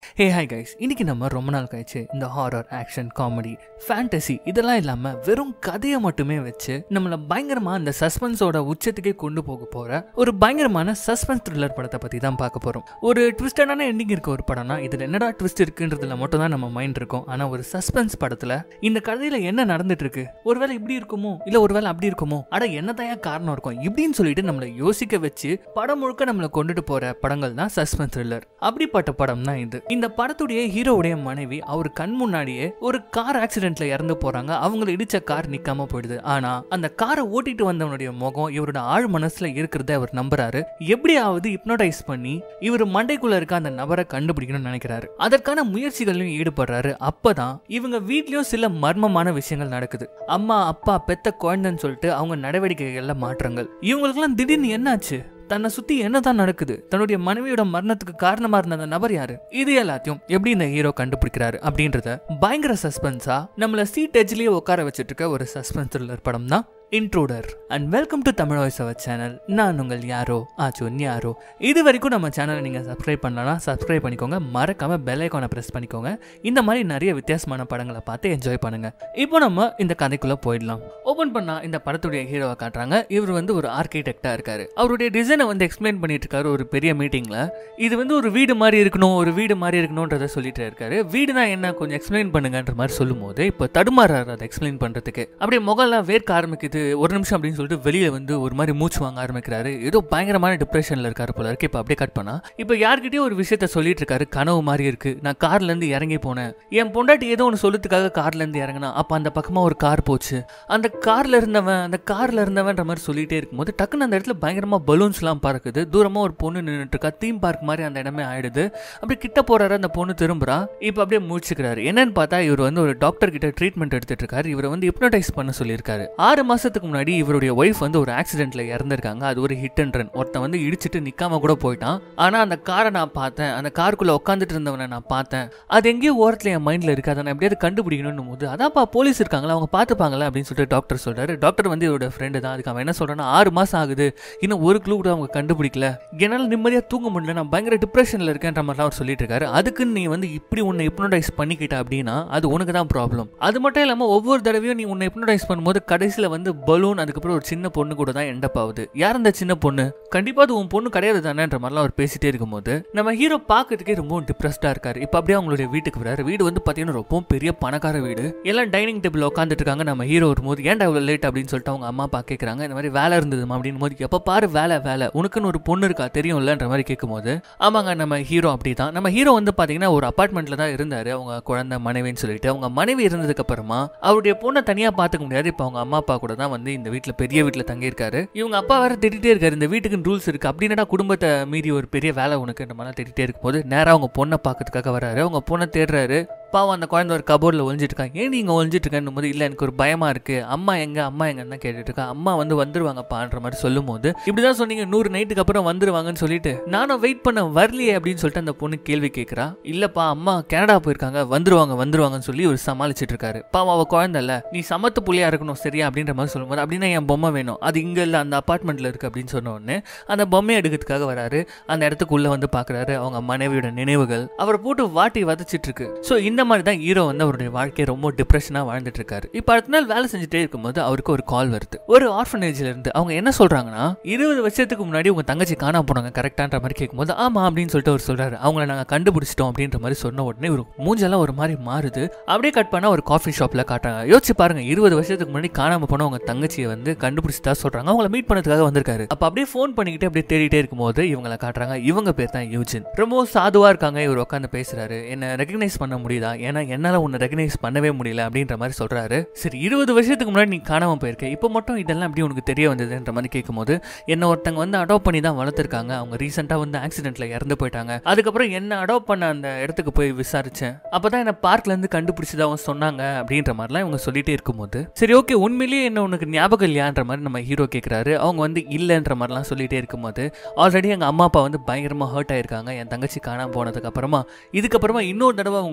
Hey hi guys இன்னைக்கு நம்ம ரொம்ப நாள் கழிச்சு இந்த ஹாரர் ஆக்ஷன் காமெடி ஃபேண்டசி இதெல்லாம் இல்லாம வெறும் கதையை மட்டுமே வச்சு நம்மள பயங்கரமா அந்த சஸ்பென்ஸோட உச்சத்துக்கே கொண்டு போக போற ஒரு பயங்கரமான சஸ்பென்ஸ் த்ரில்லர் படத்தை பத்தி தான் பார்க்க போறோம் ஒரு ட்விஸ்டடான எண்டிங் இருக்க ஒரு படம்னா இதுல என்னடா ட்விஸ்ட் இருக்குன்றதுல மட்டும் தான் நம்ம மைண்ட் இருக்கும் ஆனா ஒரு சஸ்பென்ஸ் படத்துல இந்த கதையில என்ன நடந்துட்டு இருக்கு ஒருவேளை இப்படி இருக்குமோ இல்ல ஒருவேளை அப்படி இருக்குமோ அட என்னதான் காரணம் இருக்கும் இப்படின்னு சொல்லிட்டு நம்மளை யோசிக்க வச்சு படம் முழுக்க நம்மளை கொண்டுட்டு போற படங்கள் தான் சஸ்பென்ஸ் த்ரில்லர் அப்படிப்பட்ட படம் தான் இது இந்த படத்துடைய ஹீரோவுடைய மனைவி அவர் கண் முன்னாடியே ஒரு கார் ஆக்சிடென்ட்ல இறந்து போறாங்க அவங்கள இடிச்ச கார் நிக்காம போயிடுது ஆனா அந்த காரை ஓட்டிட்டு வந்தவனுடைய முகம் இவரோட ஆழ் மனசுல இருக்கிறத அவர் நம்புறாரு எப்படியாவது ஹிப்னோடைஸ் பண்ணி இவர் மண்டைக்குள்ள இருக்க அந்த நபரை கண்டுபிடிக்கணும்னு நினைக்கிறாரு அதற்கான முயற்சிகளையும் ஈடுபடுறாரு அப்பதான் இவங்க வீட்லயும் சில மர்மமான விஷயங்கள் நடக்குது அம்மா அப்பா பெத்த குழந்தைன்னு சொல்லிட்டு அவங்க நடவடிக்கைகள்ல மாற்றங்கள் இவங்களுக்கெல்லாம் திடீர்னு என்னாச்சு தன்னை சுத்தி என்னதான் நடக்குது தன்னுடைய மனைவியோட மரணத்துக்கு காரணமா இருந்த அந்த நபர் யாரு இது எல்லாத்தையும் எப்படி இந்த ஹீரோ கண்டுபிடிக்கிறாரு அப்படின்றத பயங்கர சஸ்பென்ஸா நம்மள சீட் எஜ்லயே உட்கார வச்சிட்டு இருக்க ஒரு சஸ்பென்ஸ் த்ரில்லர் படம் தான் intruder and welcome to Tamil voice over channel நான் உங்கள் யாரோ ஆச்சுன் யாரோ இது வரைக்கும் நம்ம சேனலை நீங்கள் சப்ஸ்கிரைப் பண்ணலன்னா சப்ஸ்கிரைப் பண்ணிக்கோங்க மறக்காம பெல் ஐக்கானை ப்ரெஸ் பண்ணிக்கோங்க இந்த மாதிரி நிறைய வித்தியாசமான படங்களை பார்த்து என்ஜாய் பண்ணுங்க இப்போ நம்ம இந்த கதைக்குள்ள போயிடலாம் ஓபன் பண்ணா இந்த படத்துடைய ஹீரோவை காட்டுறாங்க இவர் வந்து ஒரு ஆர்கிடெக்டா இருக்காரு அவருடைய டிசைனை வந்து எக்ஸ்பிளைன் பண்ணிட்டு இருக்காரு ஒரு பெரிய மீட்டிங்ல இது வந்து ஒரு வீடு மாதிரி இருக்கணும் ஒரு வீடு மாதிரி இருக்கணும்ன்றத சொல்லிட்டு இருக்காரு வீடுனா என்ன கொஞ்சம் எக்ஸ்பிளைன் பண்ணுங்கன்ற மாதிரி சொல்லும் போது இப்போ தடுமாறாரு அதை எக்ஸ்பிளைன் பண்றதுக்கு அப்படியே முகம்லாம் வேர்க்க ஆரம்பிக்குது ஒரு நிமிஷம் அப்படின்னு சொல்லிட்டு வெளியில வந்து ஒரு மாதிரி மூச்சு வாங்க ஆரம்பிக்கிறாரு ஏதோ பயங்கரமான டிப்ரெஷன்ல இருக்காரு போல இருக்கு இப்போ அப்படியே கட் பண்ணா இப்போ யார்கிட்டயும் ஒரு விஷயத்த சொல்லிட்டு இருக்காரு கனவு மாதிரி இருக்கு நான் கார்ல இருந்து இறங்கி போனேன் என் பொண்டாட்டி ஏதோ ஒன்று சொல்லுறதுக்காக கார்ல இருந்து இறங்கினா அப்ப அந்த பக்கமா ஒரு கார் போச்சு அந்த கார்ல இருந்தவன் அந்த கார்ல இருந்தவன்ற மாதிரி சொல்லிட்டே இருக்கும்போது டக்குன்னு அந்த இடத்துல பயங்கரமா பலூன்ஸ் எல்லாம் பறக்குது தூரமா ஒரு பொண்ணு நின்றுட்டு இருக்கா தீம் பார்க் மாதிரி அந்த இடமே ஆயிடுது அப்படி கிட்ட போறாரு அந்த பொண்ணு திரும்புறா இப்போ அப்படியே முடிச்சுக்கிறாரு என்னன்னு பார்த்தா இவர் வந்து ஒரு டாக்டர் கிட்ட ட்ரீட்மெண்ட் எடுத்துட்டு இருக்காரு இவரை வந்து ஹிப்னோடைஸ் பண்ண சொல்லியிருக்காரு ஆறு மாசத்துக்கு முன்னாடி இவருடைய ஒய்ஃப் வந்து ஒரு ஆக்சிடென்ட்ல இறந்திருக்காங்க அது ஒரு ஹிட் அண்ட் ரன் ஒருத்தன் வந்து இடிச்சிட்டு நிக்காம கூட போயிட்டான் ஆனா அந்த காரை நான் பார்த்தேன் அந்த காருக்குள்ள உட்காந்துட்டு இருந்தவனை நான் பார்த்தேன் அது எங்கேயோ ஓரத்துல என் மைண்ட்ல இருக்கு அதை நான் எப்படியாவது கண்டுபிடிக்கணும் போது அதான்ப்பா போலீஸ் இருக்காங்களா அவங்க பார்த்துப்பாங்களா அப்படின்னு சொல்லிட்டு டாக்டர் சொல்றாரு டாக்டர் வந்து இவரோட ஃப்ரெண்டு தான் அதுக்கு அவன் என்ன சொல்றான்னா ஆறு மாசம் ஆகுது இன்னும் ஒரு க்ளூ கூட அவங்க கண்டுபிடிக்கல என்னால் நிம்மதியா தூங்க முடியல நான் பயங்கர டிப்ரெஷன்ல இருக்கேன்ற மாதிரிலாம் அவர் சொல்லிட்டு இருக்காரு அதுக்குன்னு நீ வந்து இப்படி உன்னை ஹிப்னோடைஸ் பண்ணிக்கிட்ட அப்படின்னா அது உனக்கு தான் ப்ராப்ளம் அது மட்டும் இல்லாம ஒவ்வொரு தடவையும் நீ உன்னை ஹிப்னோடைஸ் பண்ணும்போது கடைசியில வந்து பலூன் அதுக்கப்புறம் ஒரு சின்ன பொண்ணு கூட தான் எண்டப் ஆகுது யார் அந்த சின்ன பொண்ணு கண்டிப்பா அது உன் பொண்ணு கிடையாது தானேன்ற மாதிரிலாம் அவர் பேசிட்டே இருக்கும்போது நம்ம ஹீரோ பார்க்கறதுக்கே ரொம்ப டிப்ரெஸ்டா இருக்காரு இப்போ அப்படியே அவங்களுடைய வீட்டுக்கு வராரு வீடு வந்து பாத்தீங்கன்னா ரொம்ப பெரிய பணக்கார வீடு எல்லாம் டைனிங் டேபிள் உட்காந்துட்டு இருக்காங்க நம்ம ஹீரோ வரும்போது ஏன்டா இவ்வளவு லேட் அப்படின்னு சொல்லிட்டு அவங்க அம்மா அப்பா கேட்கறாங்க இந்த மாதிரி வேலை இருந்ததுமா அப்படின்னு போது எப்ப பாரு வேலை வேலை உனக்குன்னு ஒரு பொண்ணு இருக்கா தெரியும்லன்ற மாதிரி கேட்கும்போது ஆமாங்க நம்ம ஹீரோ அப்படிதான் நம்ம ஹீரோ வந்து பாத்தீங்கன்னா ஒரு அபார்ட்மெண்ட்ல தான் இருந்தாரு அவங்க குழந்தை மனைவின்னு சொல்லிட்டு அவங்க மனைவி இருந்ததுக்கு அப்புறமா அவருடைய பொண்ணை தனியா பாத்துக்க முடியாது இப்போ அவங்க அம்மா அப்பா கூட தான் வந்து இந்த வீட்டுல பெரிய வீட்டுல தங்கியிருக்காரு இவங்க அப்பா வேற திட்டிட்டே இருக்காரு இந்த வீட்டுக்கு ரூல்ஸ் இருக்கு அப்படின்னா குடும்பத்தை மீறி ஒரு பெரிய வேலை உனக்குன்ற மாதிரி திட்டிட்டே இருக்கும்போது நேரா அவங்க பொண்ணை பார்க்கறதுக்காக வராரு அவங்க பொண்ணை தேடுறாரு பாவம் அந்த குழந்தை ஒரு கபோர்டில் ஒழிஞ்சிட்டு இருக்காங்க ஏன் நீங்கள் ஒழிஞ்சிட்டு இருக்கேன்னு போது இல்லை எனக்கு ஒரு பயமா இருக்கு அம்மா எங்க அம்மா எங்கன்னு கேட்டுட்டு இருக்கா அம்மா வந்து வந்துருவாங்கப்பான்ற மாதிரி சொல்லும் போது இப்படிதான் சொன்னீங்க நூறு நைட்டுக்கு அப்புறம் வந்துருவாங்கன்னு சொல்லிட்டு நானும் வெயிட் பண்ண வரலையே அப்படின்னு சொல்லிட்டு அந்த பொண்ணு கேள்வி கேட்குறா இல்லப்பா அம்மா கனடா போயிருக்காங்க வந்துருவாங்க வந்துருவாங்கன்னு சொல்லி ஒரு சமாளிச்சிட்டு இருக்காரு பாவம் அவ குழந்தை இல்ல நீ சமத்து புள்ளியா இருக்கணும் சரியா அப்படின்ற மாதிரி சொல்லும்போது அப்படின்னா என் பொம்மை வேணும் அது இங்க இல்ல அந்த அபார்ட்மெண்ட்ல இருக்கு அப்படின்னு சொன்ன உடனே அந்த பொம்மையை எடுக்கிறதுக்காக வராரு அந்த இடத்துக்கு உள்ள வந்து பாக்குறாரு அவங்க மனைவியோட நினைவுகள் அவரை போட்டு வாட்டி வதச்சிட்டு இருக்கு ஸோ இந்த மாதிரி தான் ஹீரோ வந்து அவருடைய வாழ்க்கையை ரொம்ப டிப்ரெஷனாக வாழ்ந்துட்டு இருக்காரு இப்போ அடுத்த நாள் வேலை செஞ்சுட்டே இருக்கும்போது அவருக்கு ஒரு கால் வருது ஒரு ஆர்ஃபனேஜ்ல இருந்து அவங்க என்ன சொல்றாங்கன்னா இருபது வருஷத்துக்கு முன்னாடி உங்க தங்கச்சி காணாம போனாங்க கரெக்டான்ற மாதிரி கேட்கும்போது ஆமா அப்படின்னு சொல்லிட்டு அவர் சொல்றாரு அவங்கள நாங்கள் கண்டுபிடிச்சிட்டோம் அப்படின்ற மாதிரி சொன்ன உடனே ஒரு மூஞ்செல்லாம் ஒரு மாதிரி மாறுது அப்படியே கட் பண்ணா ஒரு காஃபி ஷாப்ல காட்டுறாங்க யோசிச்சு பாருங்க இருபது வருஷத்துக்கு முன்னாடி காணாம போன உங்க தங்கச்சியை வந்து கண்டுபிடிச்சதா சொல்றாங்க அவங்கள மீட் பண்ணதுக்காக வந்திருக்காரு அப்ப அப்படியே ஃபோன் பண்ணிக்கிட்டு அப்படியே தேடிட்டே இருக்கும்போது இவங்களை காட்டுறாங்க இவங்க பேர் தான் யூஜின் ரொம்ப சாதுவா இருக்காங்க இவர் உட்காந்து பேசுறாரு என்ன ரெகனைஸ் பண்ண முடியுதா ஏன்னா என்னால உன்னை ரெகனைஸ் பண்ணவே முடியல அப்படின்ற மாதிரி சொல்றாரு சரி இருபது வருஷத்துக்கு முன்னாடி நீ காணாம போயிருக்க இப்போ மட்டும் இதெல்லாம் எப்படி உனக்கு தெரிய வந்ததுன்ற மாதிரி கேட்கும்போது என்ன ஒருத்தங்க வந்து அடாப்ட் பண்ணி தான் வளர்த்துருக்காங்க அவங்க ரீசெண்டா வந்து ஆக்சிடென்ட்ல இறந்து போயிட்டாங்க அதுக்கப்புறம் என்ன அடாப்ட் பண்ண அந்த இடத்துக்கு போய் விசாரிச்சேன் அப்பதான் என்ன பார்க்ல இருந்து கண்டுபிடிச்சதா அவங்க சொன்னாங்க அப்படின்ற மாதிரிலாம் இவங்க சொல்லிட்டே இருக்கும்போது சரி ஓகே உண்மையிலேயே என்ன உனக்கு ஞாபகம் இல்லையான்ற மாதிரி நம்ம ஹீரோ கேட்குறாரு அவங்க வந்து இல்லைன்ற மாதிரிலாம் சொல்லிட்டே இருக்கும்போது ஆல்ரெடி எங்கள் அம்மா அப்பா வந்து பயங்கரமாக ஹர்ட் ஆயிருக்காங்க என் தங்கச்சி காணாம போனதுக்கு அப்புறமா இதுக்கப்புறமா இன்னொரு தடவை அவங்க ஹர்ட் ஆக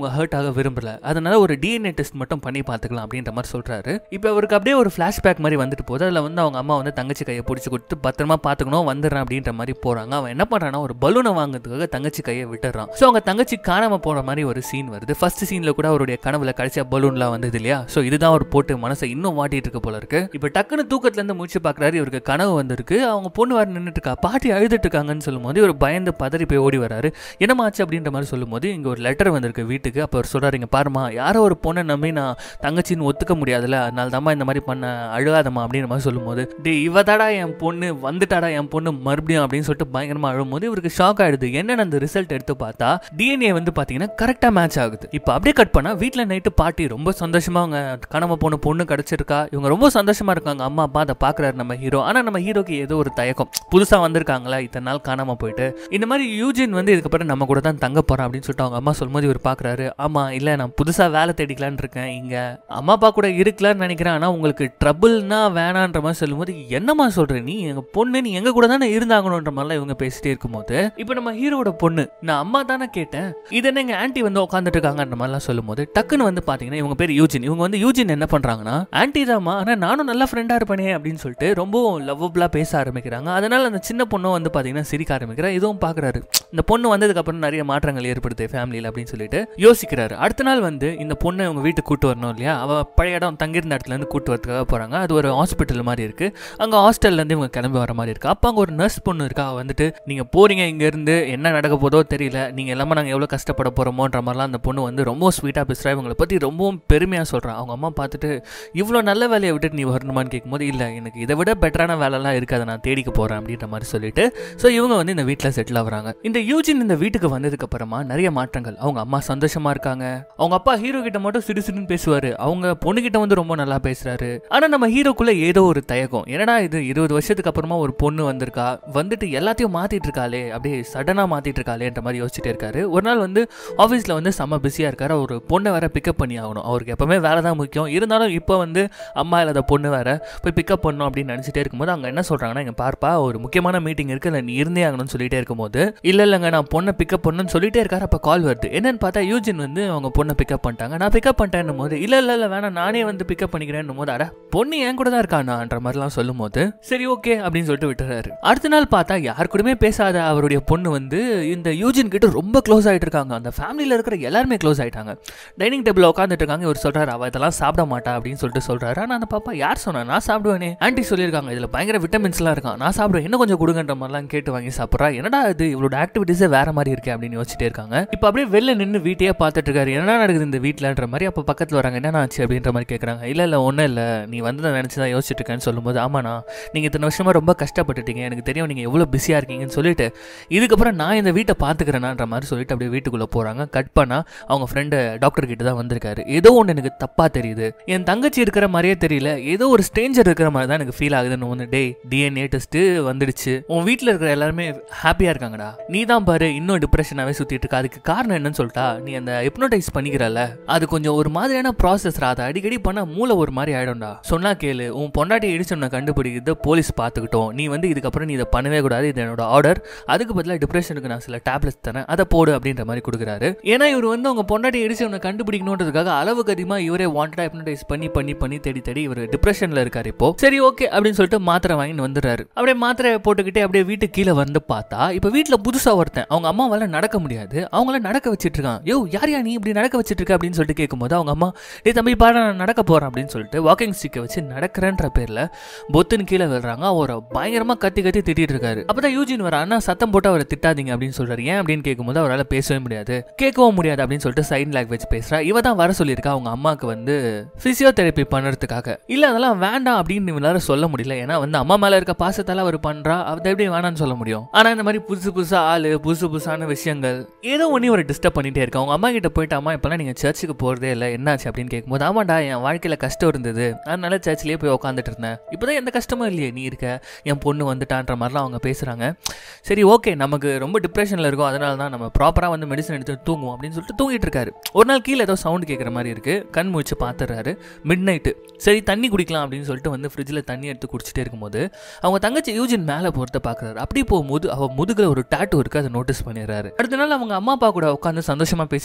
விரும்பல அதனால ஒரு டிஎன்ஏ டெஸ்ட் மட்டும் பண்ணி பார்த்துக்கலாம் அப்படின்ற மாதிரி சொல்றாரு இப்போ அவருக்கு அப்படியே ஒரு ஃபிளாஷ்பேக் மாதிரி வந்துட்டு போகுது அதில் வந்து அவங்க அம்மா வந்து தங்கச்சி கையை பிடிச்சி கொடுத்து பத்திரமா பார்த்துக்கணும் வந்துடுறேன் அப்படின்ற மாதிரி போறாங்க அவன் என்ன பண்றான்னா ஒரு பலூனை வாங்குறதுக்காக தங்கச்சி கையை விட்டுறான் ஸோ அவங்க தங்கச்சி காணாம போற மாதிரி ஒரு சீன் வருது ஃபர்ஸ்ட் சீன்ல கூட அவருடைய கனவுல கடைசியா பலூன்லாம் வந்தது இல்லையா ஸோ இதுதான் அவர் போட்டு மனசை இன்னும் வாட்டிட்டு இருக்க போல இருக்கு இப்போ டக்குன்னு தூக்கத்துல இருந்து முடிச்சு பார்க்கறாரு இவருக்கு கனவு வந்திருக்கு அவங்க பொண்ணு வர நின்றுட்டு இருக்கா பாட்டி அழுதுட்டு இருக்காங்கன்னு சொல்லும்போது இவர் பயந்து பதறி போய் ஓடி வராரு என்னமாச்சு அப்படின்ற மாதிரி சொல்லும்போது இங்க ஒரு லெட்டர் வந்திருக்கு வீட்டுக்கு அப்போ அவர் சொல்றாரு இங்க பாருமா யாரோ ஒரு பொண்ணை நம்பி நான் தங்கச்சின்னு ஒத்துக்க முடியாதுல்ல அதனால தாம்மா இந்த மாதிரி பண்ண அழுகாதம்மா அப்படின்ற மாதிரி சொல்லும்போது டே இவதாடா என் பொண்ணு வந்துட்டாடா என் பொண்ணு மறுபடியும் அப்படின்னு சொல்லிட்டு பயங்கரமா அழும்போது இவருக்கு ஷாக் ஆயிடுது என்னன்னு அந்த ரிசல்ட் எடுத்து பார்த்தா டிஎன்ஏ வந்து பாத்தீங்கன்னா கரெக்டா மேட்ச் ஆகுது இப்போ அப்படியே கட் பண்ணா வீட்டில் நைட்டு பாட்டி ரொம்ப சந்தோஷமா அவங்க கனவு போன பொண்ணு கிடைச்சிருக்கா இவங்க ரொம்ப சந்தோஷமா இருக்காங்க அம்மா அப்பா அதை பாக்குறாரு நம்ம ஹீரோ ஆனா நம்ம ஹீரோக்கு ஏதோ ஒரு தயக்கம் புதுசா வந்திருக்காங்களா இத்தனை நாள் காணாம போயிட்டு இந்த மாதிரி யூஜின் வந்து இதுக்கப்புறம் நம்ம கூட தான் தங்க போறோம் அப்படின்னு சொல்லிட்டு அவங்க அம்மா சொல்லும்போது இவர் பாக்குறாரு ஆமா இல்ல நான் புதுசா வேலை தேடிக்கலான்னு இருக்கேன் இங்க அம்மா அப்பா கூட இருக்கலாம்னு நினைக்கிறேன் ஆனா உங்களுக்கு ட்ரபிள்னா வேணான்ற மாதிரி சொல்லும்போது என்னம்மா சொல்ற நீ எங்க பொண்ணு நீ எங்க கூட தானே இருந்தாங்கன்ற மாதிரிலாம் இவங்க பேசிட்டே இருக்கும்போது இப்போ நம்ம ஹீரோட பொண்ணு நான் அம்மா தானே கேட்டேன் இது என்ன எங்க ஆன்ட்டி வந்து உட்காந்துட்டு இருக்காங்கன்ற மாதிரிலாம் சொல்லும்போது டக்குன்னு வந்து பாத்தீங்கன்னா இவங்க பேர் யூஜின் இவங்க வந்து யூஜின் என்ன பண்றாங்கன்னா ஆன்ட்டி தாம்மா ஆனா நானும் நல்ல ஃப்ரெண்டா இருப்பேனே அப்படின்னு சொல்லிட்டு ரொம்ப லவ்வபிளா பேச ஆரம்பிக்கிறாங்க அதனால அந்த சின்ன பொண்ணும் வந்து பாத்தீங்கன்னா சிரிக்க ஆரம்பிக்கிறா இதுவும் பாக்குறாரு இந்த பொண்ணு வந்ததுக்கு அப்புறம் நிறைய மாற்றங்கள் ஏற்படுது ஃபேமிலியில் அப்படின்னு சொல்லிட்டு யோசிக்கிறாரு அடுத்த நாள் வந்து இந்த பொண்ணை அவங்க வீட்டுக்கு கூட்டு வரணும் இல்லையா அவ பழைய இடம் தங்கியிருந்த இடத்துல இருந்து கூட்டு வரதுக்காக போறாங்க அது ஒரு ஹாஸ்பிட்டல் மாதிரி இருக்கு அங்க ஹாஸ்டல்ல இருந்து இவங்க கிளம்பி வர மாதிரி இருக்கு அப்ப அங்க ஒரு நர்ஸ் பொண்ணு இருக்கா அவ வந்துட்டு நீங்க போறீங்க இங்க இருந்து என்ன நடக்க போதோ தெரியல நீங்க எல்லாமே நாங்க எவ்வளவு கஷ்டப்பட போறோமோன்ற மாதிரிலாம் அந்த பொண்ணு வந்து ரொம்ப ஸ்வீட்டா பேசுறா இவங்களை பத்தி ரொம்பவும் பெருமையா சொல்றான் அவங்க அம்மா பார்த்துட்டு இவ்வளோ நல்ல வேலையை விட்டுட்டு நீ வரணுமான்னு கேட்கும்போது இல்லை எனக்கு இதை விட பெட்டரான வேலைலாம் இருக்கு அதை நான் தேடிக்க போறேன் அப்படின்ற மாதிரி சொல்லிட்டு ஸோ இவங்க வந்து இந்த வீட்டில் செட்டில் ஆகுறாங்க இந்த யூஜின் இந்த வீட்டுக்கு வந்ததுக்கு அப்புறமா நிறைய மாற்றங்கள் அவங்க அம்மா சந்தோஷமா இருக்காங்க அவங்க அப்பா ஹீரோ கிட்ட மட்டும் சிடு சிடுன்னு பேசுவாரு அவங்க பொண்ணுகிட்ட வந்து ரொம்ப நல்லா பேசுறாரு ஆனா நம்ம ஹீரோக்குள்ள ஏதோ ஒரு தயக்கம் என்னடா இது இருபது வருஷத்துக்கு அப்புறமா ஒரு பொண்ணு வந்திருக்கா வந்துட்டு எல்லாத்தையும் மாத்திட்டு இருக்காளே அப்படியே சடனா மாத்திட்டு இருக்காளேன்ற மாதிரி யோசிச்சுட்டே இருக்காரு ஒரு நாள் வந்து ஆஃபீஸில் வந்து செம்ம பிஸியாக இருக்காரு ஒரு பொண்ணை வேற பிக்கப் பண்ணி ஆகணும் அவருக்கு எப்பவுமே வேலை தான் முக்கியம் இருந்தாலும் இப்போ வந்து அம்மா இல்லாத பொண்ணு வேற போய் பிக்கப் பண்ணணும் அப்படின்னு நினச்சிட்டே இருக்கும்போது அங்கே என்ன சொல்கிறாங்கன்னா இங்கே பார்ப்பா ஒரு முக்கியமான மீட்டிங் இருக்கு அதில் நீ இருந்தே ஆகணும்னு சொல்லிட்டே இருக்கும்போது இல்லை இல்லைங்க நான் பொண்ணை பிக்கப் பண்ணணும்னு சொல்லிட்டே இருக்காரு அப்போ கால் வருது என்னன்னு பார்த்தா யூஜின் வந்து அவங்க பொண்ணை பிக்கப் பண்ணிட்டாங்க நான் பிக்கப் பண்ணிட்டேன் போது இல்லை இல்லை இல்லை வேணாம் நானே வந்து பிக்கப் பண்ணிக்கிறேன் போது அட பொண்ணு என் கூட தான் இருக்கானான்ற மாதிரிலாம் சொல்லும் போது சரி ஓகே அப்படின்னு சொல்லிட்டு விட்டுறாரு அடுத்த நாள் பார்த்தா யார் கூடயுமே பேசாத அவருடைய பொண்ணு வந்து இந்த யூஜின் கிட்ட ரொம்ப க்ளோஸ் ஆகிட்டு இருக்காங்க அந்த ஃபேமிலியில் இருக்கிற எல்லாருமே க்ளோஸ் ஆயிட்டாங்க டைனிங் டேபிள் உட்காந்துட்டு இருக்காங்க இவர் சொல்றாரு அவ இதெல்லாம் சாப்பிட மாட்டா அப்படின்னு சொல்லிட்டு சொல்றாரு ஆனால் அந்த பாப்பா யார் சொன்னா நான் சாப்பிடுவேனே ஆன்ட்டி சொல்லியிருக்காங்க இதில் பயங்கர விட்டமின்ஸ்லாம் இருக்கான் நான் சாப்பிடுவேன் இன்னும் கொஞ்சம் கொடுங்கன்ற மாதிரிலாம் கேட்டு வாங்கி சாப்பிட்றா என்னடா இது இவளோட ஆக்டிவிட்டீஸே வேற மாதிரி இருக்கே அப்படின்னு யோசிச்சுட்டே இருக்காங்க இப்போ அப்படியே வெளில நின்று வீட்டையே பார்த்துட்டு இருக்காரு என்ன நடக்குது இந்த வீட்டிலன்ற மாதிரி அப்போ பக்கத்தில் வராங்க என்ன ஆச்சு அப்படின்ற மாதிரி கேட்குறாங்க இல்லை இல்லை ஒன்றும் இல்லை நீ வந்து நான் நினச்சி தான் யோசிச்சுட்டு இருக்கேன்னு சொல்லும்போது ஆமாண்ணா நீங்கள் இத்தனை வருஷமா ரொம்ப கஷ்டப்பட்டுட்டீங்க எனக்கு தெரியும் நீங்கள் எவ்வளோ பிஸியாக இருக்கீங்கன்னு சொல்லிட்டு இதுக்கப்புறம் நான் இந்த வீட்டை பார்த்துக்கிறேனான்ற மாதிரி சொல்லிட்டு அப்படியே வீட்டுக்குள்ளே போகிறாங்க கட் பண்ணால் அவங்க ஃப்ரெண்டு டாக்டர் கிட்ட தான் வந்திருக்காரு ஏதோ ஒன்று எனக்கு தப்பாக தெரியுது என் தங்கச்சி இருக்கிற மாதிரியே தெரியல ஏதோ ஒரு ஸ்ட்ரேஞ்சர் இருக்கிற மாதிரி தான் எனக்கு ஃபீல் ஆகுதுன்னு ஒன்று டே டிஎன்ஏ டெஸ்ட்டு வந்துடுச்சு உன் வீட்டில் இருக்கிற எல்லாருமே ஹாப்பியாக இருக்காங்கடா நீ தான் பாரு இன்னும் டிப்ரெஷனாகவே சுற்றிட்டு இருக்க அதுக்கு காரணம் என்னன்னு சொல்லிட்டா நீ அந்த ஹிப்னோடைஸ் பண்ணிக்கிறல்ல அது கொஞ்சம் ஒரு மாதிரியான ப்ராசஸ் அதை அடிக்கடி பண்ணால் மூளை ஒரு மாதிரி ஆயிடும்டா சொன்னா கேளு உன் பொண்டாட்டி இடிச்சோன்ன கண்டுபிடிக்கிறது போலீஸ் பார்த்துக்கிட்டோம் நீ வந்து இதுக்கப்புறம் நீ இதை பண்ணவே கூடாது இது என்னோட ஆர்டர் அதுக்கு பதிலாக டிப்ரெஷனுக்கு நான் சில டேப்லெட்ஸ் தரேன் அதை போடு அப்படின்ற மாதிரி கொடுக்குறாரு ஏன்னா இவர் வந்து அவங்க பொண்டாட்டி இடிச்சவனை கண்டுபிடிக்கணுன்றதுக்காக அளவுக்கு அதிகமாக இவரே வாண்டடா ஹிப்னடைஸ் பண்ணி பண்ணி பண்ணி தேடி தேடி இவர் டிப்ரெஷனில் இருக்காரு இப்போ சரி ஓகே அப்படின்னு சொல்லிட்டு மாத்திரை வாங்கிட்டு வந்துடுறாரு அப்படியே மாத்திரை போட்டுக்கிட்டே அப்படியே வீட்டுக்கு கீழே வந்து பார்த்தா இப்போ வீட்டில் புதுசாக ஒருத்தன் அவங்க அம்மாவால நடக்க முடியாது அவங்கள நடக்க வச்சிட்டு இருக்கான் யோ யார் யா நீ இப்படி நடக்க வச்சிட்டு இருக்க அப்படின்னு சொல்லிட்டு கேட்கும்போது அவங்க அம்மா டேய் தம்பி பாரு நான் நடக்க போறேன் அப்படின்னு சொல்லிட்டு வாக்கிங் ஸ்டிக்கை வச்சு நடக்கிறேன்ற பேர்ல பொத்துன்னு கீழே விடுறாங்க அவரை பயங்கரமா கத்தி கத்தி திட்டிட்டு இருக்காரு அப்பதான் யூஜின் வர அண்ணா சத்தம் போட்டு அவரை திட்டாதீங்க அப்படின்னு சொல்றாரு ஏன் அப்படின்னு கேட்கும்போது அவரால் பேசவே முடியாது கேட்கவும் முடியாது அப்படின்னு சொல்லிட்டு சைன் லாங்குவேஜ் பேசுறா இவ தான் வர சொல்லியிருக்கா அவங்க அம்மாவுக்கு வந்து பிசியோதெரப்பி பண்ணுறதுக்காக இல்ல அதெல்லாம் வேண்டாம் அப்படின்னு இவனால சொல்ல முடியல ஏன்னா வந்து அம்மா மேல இருக்க பாசத்தால அவர் பண்றா அதை எப்படி வேணாம்னு சொல்ல முடியும் ஆனா இந்த மாதிரி புதுசு புதுசா ஆளு புதுசு புதுசான விஷயங்கள் ஏதோ ஒன்று ஒரு டிஸ்டர்ப் பண்ணிட்டே இருக்கு அவங்க அம்மா கிட்ட போயிட்டு அம்மா இப்பெல்லாம் நீங்க சர்ச்சுக்கு போறதே இல்லை என்னாச்சு அப்படின்னு கேட்கும்போது ஆமாடா என் வாழ்க்கையில கஷ்டம் இருந்தது அதனால சர்ச்சிலேயே போய் உட்காந்துட்டு இருந்தேன் இப்போதான் எந்த கஷ்டமும் இல்லையே நீ இருக்க என் பொண்ணு வந்துட்டான்ற மாதிரிலாம் அவங்க பேசுறாங்க சரி ஓகே நமக்கு ரொம்ப டிப்ரெஷனில் இருக்கும் அதனால தான் நம்ம ப்ராப்பராக வந்து மெடிசன் எடுத்து தூங்குவோம் அப்படின்னு சொல்லிட்டு தூங்கிட்டு இருக்காரு ஒரு நாள் கீழே ஏதோ சவுண்ட் கேட்குற மாதிரி இருக்கு கண் முழிச்சு பார்த்துறாரு மிட் நைட்டு சரி தண்ணி குடிக்கலாம் அப்படின்னு சொல்லிட்டு வந்து ஃப்ரிட்ஜில் தண்ணி எடுத்து குடிச்சிட்டே இருக்கும்போது அவங்க தங்கச்சி யூஜின் மேலே போகிறத பார்க்குறாரு அப்படி போகும்போது அவ முதுகில் ஒரு டாட்டூ இருக்கு அதை நோட்டீஸ் பண்ணிடுறாரு அடுத்த நாள் அவங்க அம்மா அப்பா கூட உட்காந்து சந்தோஷமா பேசிட்டு இருக்கிறது அவர்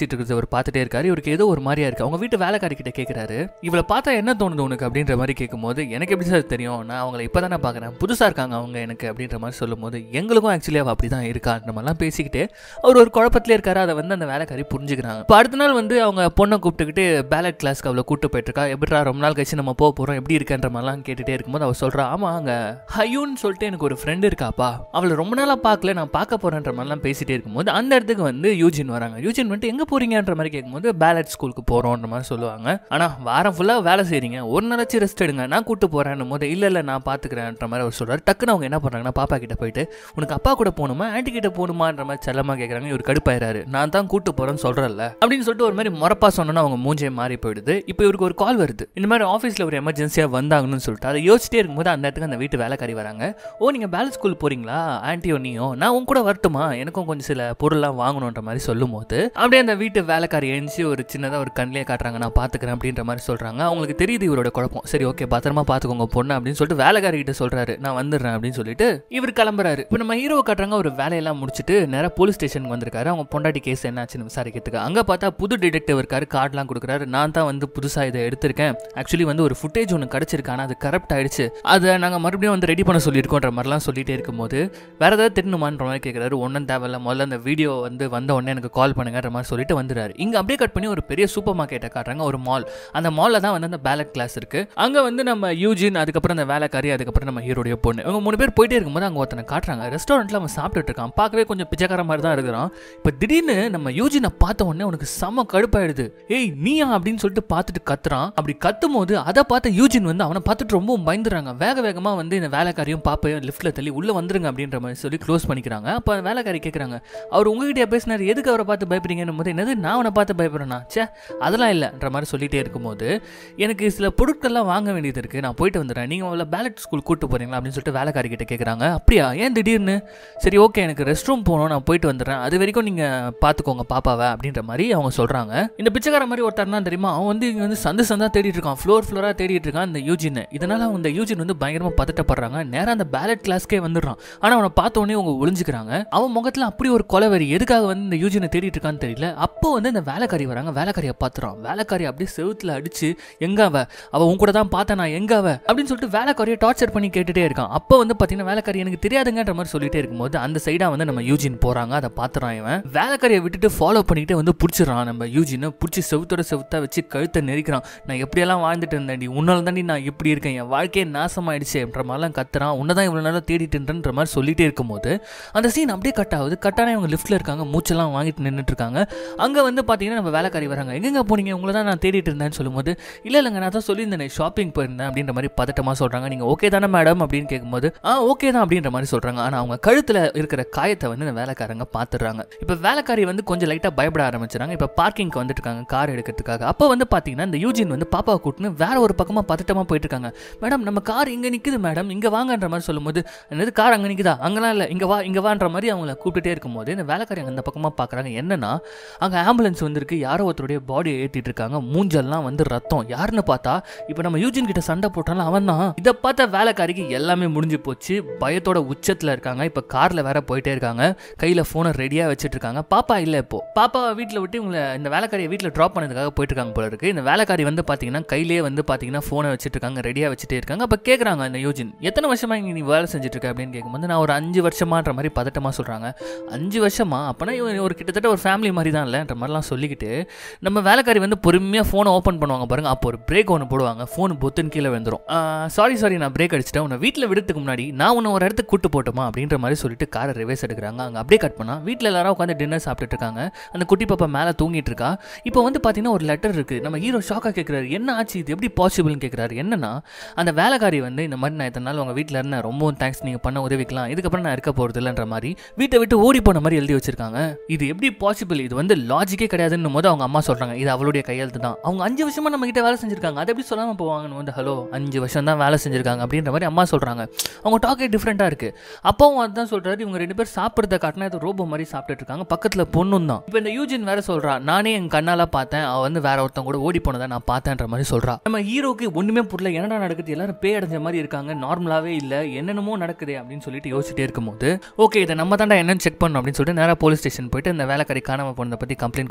அவர் பார்த்துட்டே இருக்காரு இவருக்கு ஏதோ ஒரு மாதிரியா இருக்கு அவங்க வீட்டு வேலைக்காரி கிட்ட கேட்கிறாரு இவளை பார்த்தா என்ன தோணுது உனக்கு அப்படின்ற மாதிரி கேட்கும்போது எனக்கு எப்படி சார் தெரியும் நான் அவங்கள இப்போ தானே பார்க்குறேன் புதுசாக இருக்காங்க அவங்க எனக்கு அப்படின்ற மாதிரி சொல்லும்போது எங்களுக்கும் ஆக்சுவலி அவள் அப்படி தான் இருக்கான்ற மாதிரிலாம் பேசிக்கிட்டு அவர் ஒரு குழப்பத்திலே இருக்காரு அதை வந்து அந்த வேலைக்காரி புரிஞ்சுக்கிறாங்க இப்போ அடுத்த நாள் வந்து அவங்க பொண்ணை கூப்பிட்டுக்கிட்டு பேலட் கிளாஸ்க்கு அவளை கூப்பிட்டு போயிட்டுருக்கா எப்படிடா ரொம்ப நாள் கழிச்சு நம்ம போக போகிறோம் எப்படி இருக்கன்ற மாதிரிலாம் கேட்டுகிட்டே இருக்கும்போது அவள் சொல்கிறா ஆமாம் அங்கே ஹையூன்னு சொல்லிட்டு எனக்கு ஒரு ஃப்ரெண்டு இருக்காப்பா அவளை ரொம்ப நாளாக பார்க்கல நான் பார்க்க போகிறேன்ற மாதிரிலாம் பேசிகிட்டே இருக்கும்போது அந்த இடத்துக்கு வந்து யூஜின் வராங்க யூஜின் வந்துட்டு எங்கே போகிறீங்கன்ற மாதிரி கேட்கும்போது பேலட் ஸ்கூலுக்கு போகிறோன்ற மாதிரி சொல்லுவாங்க ஆனால் வாரம் ஃபுல்லாக வேலை செய்கிறீங்க ஒரு நாளாச்சும் ரெஸ்ட் எடுங்க நான் கூட்டு போகிறேன்னும் போது இல்லை இல்லை நான் பார்த்துக்கிறேன்ற மாதிரி அவர் சொல்கிறார் டக்குன்னு அவங்க என்ன பண்ணுறாங்கன்னா பாப்பா கிட்ட போயிட்டு உனக்கு அப்பா கூட போகணுமா ஆன்ட்டி கிட்ட போகணுமான்ற மாதிரி செல்லமாக கேட்குறாங்க இவர் கடுப்பாயிராரு நான் தான் கூட்டு போகிறேன்னு சொல்கிறேன்ல அப்படின்னு சொல்லிட்டு ஒரு மாதிரி முறப்பா சொன்னோன்னா அவங்க மூஞ்சே மாறி போயிடுது இப்போ இவருக்கு ஒரு கால் வருது இந்த மாதிரி ஆஃபீஸில் ஒரு எமர்ஜென்சியாக வந்தாங்கன்னு சொல்லிட்டு அதை யோசிச்சிட்டே இருக்கும்போது அந்த இடத்துக்கு அந்த வீட்டு வேலைக்காரி வராங்க ஓ நீங்கள் பேலன்ஸ் ஸ்கூல் போகிறீங்களா ஆன்ட்டியோ நீயோ நான் உன் கூட வரட்டுமா எனக்கும் கொஞ்சம் சில பொருள்லாம் வாங்கணுன்ற மாதிரி சொல்லும் போது அப்படியே அந்த வீட்டு வேலைக்காரி எழுந்துச்சு ஒரு சின்னதாக ஒரு கண்ணிலே காட்டுறாங்க நான் பார்த்துக்கிறேன் அப்படின்ற மாதிரி சொல்கிறாங்க அவங்களுக்கு தெரியுது இவரோட குழப்பம் சரி ஓகே பத்திரமா பார்த்துக்கோங்க பொண்ணு அப்படின்னு சொல்லிட்டு வேலைக்காரி கிட்ட சொல்கிறாரு நான் வந்துடுறேன் அப்படின்னு சொல்லிட்டு இவர் கிளம்புறாரு இப்போ நம்ம ஹீரோ காட்டுறாங்க ஒரு வேலையெல்லாம் முடிச்சுட்டு நேராக போலீஸ் ஸ்டேஷனுக்கு வந்திருக்காரு அவங்க பொண்டாட்டி கேஸ் என்னாச்சுன்னு விசாரிக்கிறதுக்கு அங்கே பார்த்தா புது டிடெக்டிவ் இருக்காரு கார்டெலாம் கொடுக்குறாரு நான் தான் வந்து புதுசாக இதை எடுத்திருக்கேன் ஆக்சுவலி வந்து ஒரு ஃபுட்டேஜ் ஒன்று கிடச்சிருக்கு ஆனால் அது கரப்ட் ஆயிடுச்சு அதை நாங்கள் மறுபடியும் வந்து ரெடி பண்ண சொல்லியிருக்கோன்ற மாதிரிலாம் சொல்லிட்டே இருக்கும்போது வேற ஏதாவது தெரியணுமான்ற மாதிரி கேட்குறாரு ஒன்றும் தேவையில்ல முதல்ல அந்த வீடியோ வந்து வந்த உடனே எனக்கு கால் பண்ணுங்கன்ற மாதிரி சொல்லிட்டு வந்துறாரு இங்கே அப்படியே கட் பண்ணி ஒரு பெரிய சூப்பர் மார்க்கெட்டை காட்டுறாங்க ஒரு மால் அந்த மாலில் தான் வந்து அந்த பேலட் கிளாஸ் இருக்கு அங்கே வந்து நம்ம யூஜின் அதுக்கப்புறம் அந்த வேலைக்காரி அதுக்கப்புறம் நம்ம ஹீரோடைய பொண்ணு இவங்க மூணு பேர் போயிட்டே இருக்கும்போது அங்கே ஒருத்தனை காட்டுறாங்க ரெஸ்டாரண்ட்டில் அவன் சாப்பிட்டுட்டு இருக்கான் பார்க்கவே கொஞ்சம் பிச்சைக்கார மாதிரி தான் இருக்கிறான் இப்போ திடீர்னு நம்ம யூஜினை பார்த்த உடனே உனக்கு செம கடுப்பாயிடுது ஏய் நீயா அப்படின்னு சொல்லிட்டு பார்த்துட்டு கத்துறான் அப்படி கத்தும் போது அதை பார்த்த யூஜின் வந்து அவனை பார்த்துட்டு ரொம்ப பயந்துறாங்க வேக வேகமாக வந்து இந்த வேலைக்காரியும் பாப்பையும் லிஃப்ட்டில் தள்ளி உள்ளே வந்துருங்க அப்படின்ற மாதிரி சொல்லி க்ளோஸ் பண்ணிக்கிறாங்க அப்போ அந்த வேலைக்காரி கேட்குறாங்க அவர் உங்ககிட்ட பேசினார் எதுக்கு அவரை பார்த்து பயப்படுறீங்கன்னு போது என்னது நான் அவனை பார்த்து பயப்படுறேனா சே அதெல்லாம் இல்லைன்ற மாதிரி சொல்லிட்டே இருக்கும்போது எனக்கு சில பொருட்கள்லாம் வாங்க வேண்டியது இருக்குது நான் போயிட்டு வந்துடுறேன் நீங்கள் அவளை பேலட் ஸ்கூல் கூட்டு போகிறீங்களா அப்படின்னு சொல்லிட்டு வேலைக்காரி கிட்ட கேட்குறாங்க அப்படியா ஏன் திடீர்னு சரி ஓகே எனக்கு ரெஸ்ட் ரூம் போகணும் நான் போயிட்டு வந்துடுறேன் அது வரைக்கும் நீங்கள் பார்த்துக்கோங்க பாப்பாவை அப்படின்ற மாதிரி அவங்க சொல்கிறாங்க இந்த பிச்சைக்கார மாதிரி ஒருத்தர் தான் தெரியுமா அவன் வந்து இங்கே வந்து சந்து சந்தா தேடிட்டு இருக்கான் ஃப்ளோர் ஃப்ளோராக தேடிட்டு இருக்கான் இந்த யூஜின் இதனால் அந்த யூஜின் வந்து பயங்கரமாக பதட்டப்படுறாங்க நேராக அந்த பேலட் கிளாஸ்க்கே வந்துடுறான் ஆனால் அவனை பார்த்த உடனே அவங்க ஒளிஞ்சுக்கிறாங்க அவன் முகத்தில் அப்படி ஒரு கொலவெறி எதுக்காக வந்து இந்த யூஜினை தேடிட்டு இருக்கான்னு தெரியல அப்போ வந்து இந்த வேலைக்காரி வராங்க வேலைக்காரியை பார்த்துறான் வேலைக்காரி அப்படியே செவுத்துல அடிச்சு எங்க அவ அவ உன் கூட தான் பார்த்தேன் நான் எங்க அவ அப்படின்னு சொல்லிட்டு வேலைக்காரியை டார்ச்சர் பண்ணி கேட்டுட்டே இருக்கான் அப்போ வந்து பார்த்தீங்கன்னா வேலைக்காரி எனக்கு தெரியாதுங்கன்ற மாதிரி சொல்லிட்டே இருக்கும்போது அந்த சைடாக வந்து நம்ம யூஜின் போறாங்க அதை பார்த்துறான் இவன் வேலைக்காரியை விட்டுட்டு ஃபாலோ பண்ணிக்கிட்டே வந்து பிடிச்சிடறான் நம்ம யூஜினை பிடிச்சி செவுத்தோட செவுத்தா வச்சு கழுத்தை நெரிக்கிறான் நான் எப்படியெல்லாம் வாழ்ந்துட்டு இருந்தேன் உன்னால தாண்டி நான் இப்படி இருக்கேன் என் வாழ்க்கையே நாசமாயிடுச்சுன்ற மாதிரிலாம் கத்துறான் உன்னை தான் இவ்வளோ நேரம் தேடிட்டுன்ற மாதிரி சொல்லிட்டே இருக்கும்போது அந்த சீன் அப்படியே கட் ஆகுது கட்டானே அவங்க லிஃப்ட்டில் இருக்காங்க மூச்செல்லாம் வாங்கிட்டு நின்றுட்டு இருக்காங்க அங்கே வந்து பார்த்தீங்கன்னா நம்ம வேலைக்காரி வராங்க எங்கெங்க போனீங்க உங்களை தான் நான் தேடிட்டு இருந்தேன்னு சொல்லும்போது இல்லை இல்லைங்க நான் தான் சொல்லியிருந்தேன் ஷாப்பிங் போயிருந்தேன் அப்படின்ற மாதிரி பதட்டமாக சொல்கிறாங்க நீங்கள் ஓகே தானே மேடம் அப்படின்னு கேட்கும்போது ஆ ஓகே தான் அப்படின்ற மாதிரி சொல்கிறாங்க ஆனால் அவங்க கழுத்தில் இருக்கிற காயத்தை வந்து இந்த வேலைக்காரங்க பார்த்துடுறாங்க இப்போ வேலைக்காரி வந்து கொஞ்சம் லைட்டாக பயப்பட ஆரம்பிச்சுறாங்க இப்போ பார்க்கிங்க்கு வந்துட்டு இருக்காங்க கார் எடுக்கிறதுக்காக அப்போ வந்து பார்த்தீங்கன்னா இந்த யூஜின் வந்து பாப்பாவை கூட்டின்னு வேற ஒரு பக்கமாக பதட்டமாக போயிட்டு இருக்காங்க மேடம் நம்ம கார் இங்கே நிற்குது மேடம் இங்கே வாங்கன்ற மாதிரி சொல்லும்போது என்னது கார் அங்கே நிற்குதா அங்கெல்லாம் இல்லை இங்கே வா இங்கே வான்ற மாதிரி அவங்கள கூப்பிட்டுட்டே இருக்கும்போது இந்த வேலைக்காரி அங்கே அந்த பக்கமாக பார்க்குறாங்க என்னன்னா அங்கே ஆம்புலன்ஸ் வந்திருக்கு யாரோ ஒருத்தருடைய பாடியை ஏற்றிட்டு இருக்காங்க மூஞ்செல்லாம் வந்து ரத்தம் யாருன்னு பார்த்தா இப்போ நம்ம யூஜின் கிட்ட சண்டை போட்டாலும் அவன் தான் இதை பார்த்த வேலைக்காரிக்கு எல்லாமே முடிஞ்சு போச்சு பயத்தோட உச்சத்தில் இருக்காங்க இப்போ காரில் வேற போயிட்டே இருக்காங்க கையில் ஃபோனை ரெடியாக வச்சுட்டு இருக்காங்க பாப்பா இல்லை இப்போ பாப்பாவை வீட்டில் விட்டு இவங்களை இந்த வேலைக்காரியை வீட்டில் ட்ராப் பண்ணதுக்காக போயிட்டு இருக்காங்க போல இருக்கு இந்த வேலைக்காரி வந்து பார்த்தீங்கன்னா கையிலே வந்து பார்த்தீங்கன்னா ஃபோனை வச்சுட்டு இருக்காங்க ரெடியாக வச்சுட்டே இருக்காங்க அப்போ கேட்குறாங்க இந்த யூஜின் எத்தனை வருஷமா இங்கே நீ வேலை செஞ்சுட்டு இருக்க அப்படின்னு கேட்கும்போது நான் ஒரு அஞ்சு வருஷமான்ற மாதிரி பதட்டமாக சொல்கிறாங்க அஞ்சு வருஷமா அப்போனா இவன் ஒரு கிட்டத்தட்ட ஒரு ஃபேமிலி மாதிரி தான் இல்லைன்ற மாதிரிலாம் சொல்லிக்கிட்டு நம்ம வேலைக்காரி வந்து பொறுமையாக ஃபோனை ஓப்பன் பண்ணுவாங்க பாருங்க அப்போ ஒரு பிரேக் ஒன்று போடுவாங்க ஃபோன் பொத்துன்னு கீழே வந்துடும் சாரி சாரி நான் பிரேக் அடிச்சிட்டேன் உன்னை வீட்டில் விடுறதுக்கு முன்னாடி நான் உன்னை ஒரு இடத்துக்கு கூட்டு போட்டோமா அப்படின்ற மாதிரி சொல்லிட்டு காரை ரிவேஸ் எடுக்கிறாங்க அங்கே அப்படியே கட் பண்ணா வீட்டில் எல்லாரும் உட்காந்து டின்னர் சாப்பிட்டுட்டு இருக்காங்க அந்த குட்டி பாப்பா மேலே தூங்கிட்டு இருக்கா இப்போ வந்து பார்த்தீங்கன்னா ஒரு லெட்டர் இருக்குது நம்ம ஹீரோ ஷாக்காக கேட்குறாரு என்ன ஆச்சு இது எப்படி பாசிபிள்னு கேட்குறாரு என்னன்னா அந்த வேலைக்காரி வந்து இந்த மாதிரி நான் இத்தனை நாள் உங்கள் வீட்டில் இருந்தேன் ரொம்பவும் தேங்க்ஸ் நீங்கள் பண்ண உதவிக்கலாம் இதுக்கப்புறம் நான் இருக்க போகிறது இல்லைன்ற மாதிரி வீட்டை விட்டு ஓடி போன மாதிரி எழுதி வச்சிருக்காங்க இது எப்படி பாசிபிள் இது வந்து லாஜிக்கே கிடையாதுன்னு போது அவங்க அம்மா சொல்கிறாங்க இது அவளுடைய கையெழுத்து தான் அவங்க அஞ்சு வருஷமா நம்ம கிட்ட வேலை செஞ்சிருக்காங்க அதை எப்படி சொல்லாமல் போவாங்கன்னு வந்து ஹலோ அஞ்சு வருஷம் தான் வேலை செஞ்சிருக்காங்க அப்படின்ற மாதிரி அம்மா சொல்கிறாங்க அவங்க டாக்கே டிஃப்ரெண்ட்டாக இருக்குது அப்பாவும் அதுதான் சொல்கிறாரு இவங்க ரெண்டு பேர் சாப்பிட்றத காட்டினா இது ரோபோ மாதிரி சாப்பிட்டுட்டு இருக்காங்க பக்கத்தில் பொண்ணும் தான் இப்போ இந்த யூஜின் வேற சொல்கிறா நானே என் கண்ணால் பார்த்தேன் அவ வந்து வேற ஒருத்தன் கூட ஓடி போனதை நான் பார்த்தேன்ற மாதிரி சொல்கிறா நம்ம ஹீரோக்கு ஒன்றுமே புரியல என்னடா நடக்குது எல்லாரும் பே அடைஞ்ச மாதிரி இருக்காங்க நார்மலாகவே இல்லை என்னென்னமோ நடக்குது அப்படின்னு சொல்லிட்டு யோசிச்சுட்டே இருக்கும்போது ஓகே இதை நம்ம தாண்டா என்னன்னு செக் பண்ணணும் அப்படின்னு சொல்லிட்டு நேராக போலீஸ் ஸ்டேஷன் போயிட்டு இந்த வேலைக்காரி காணாமல் போனதை பற்றி கம்ப்ளைண்ட்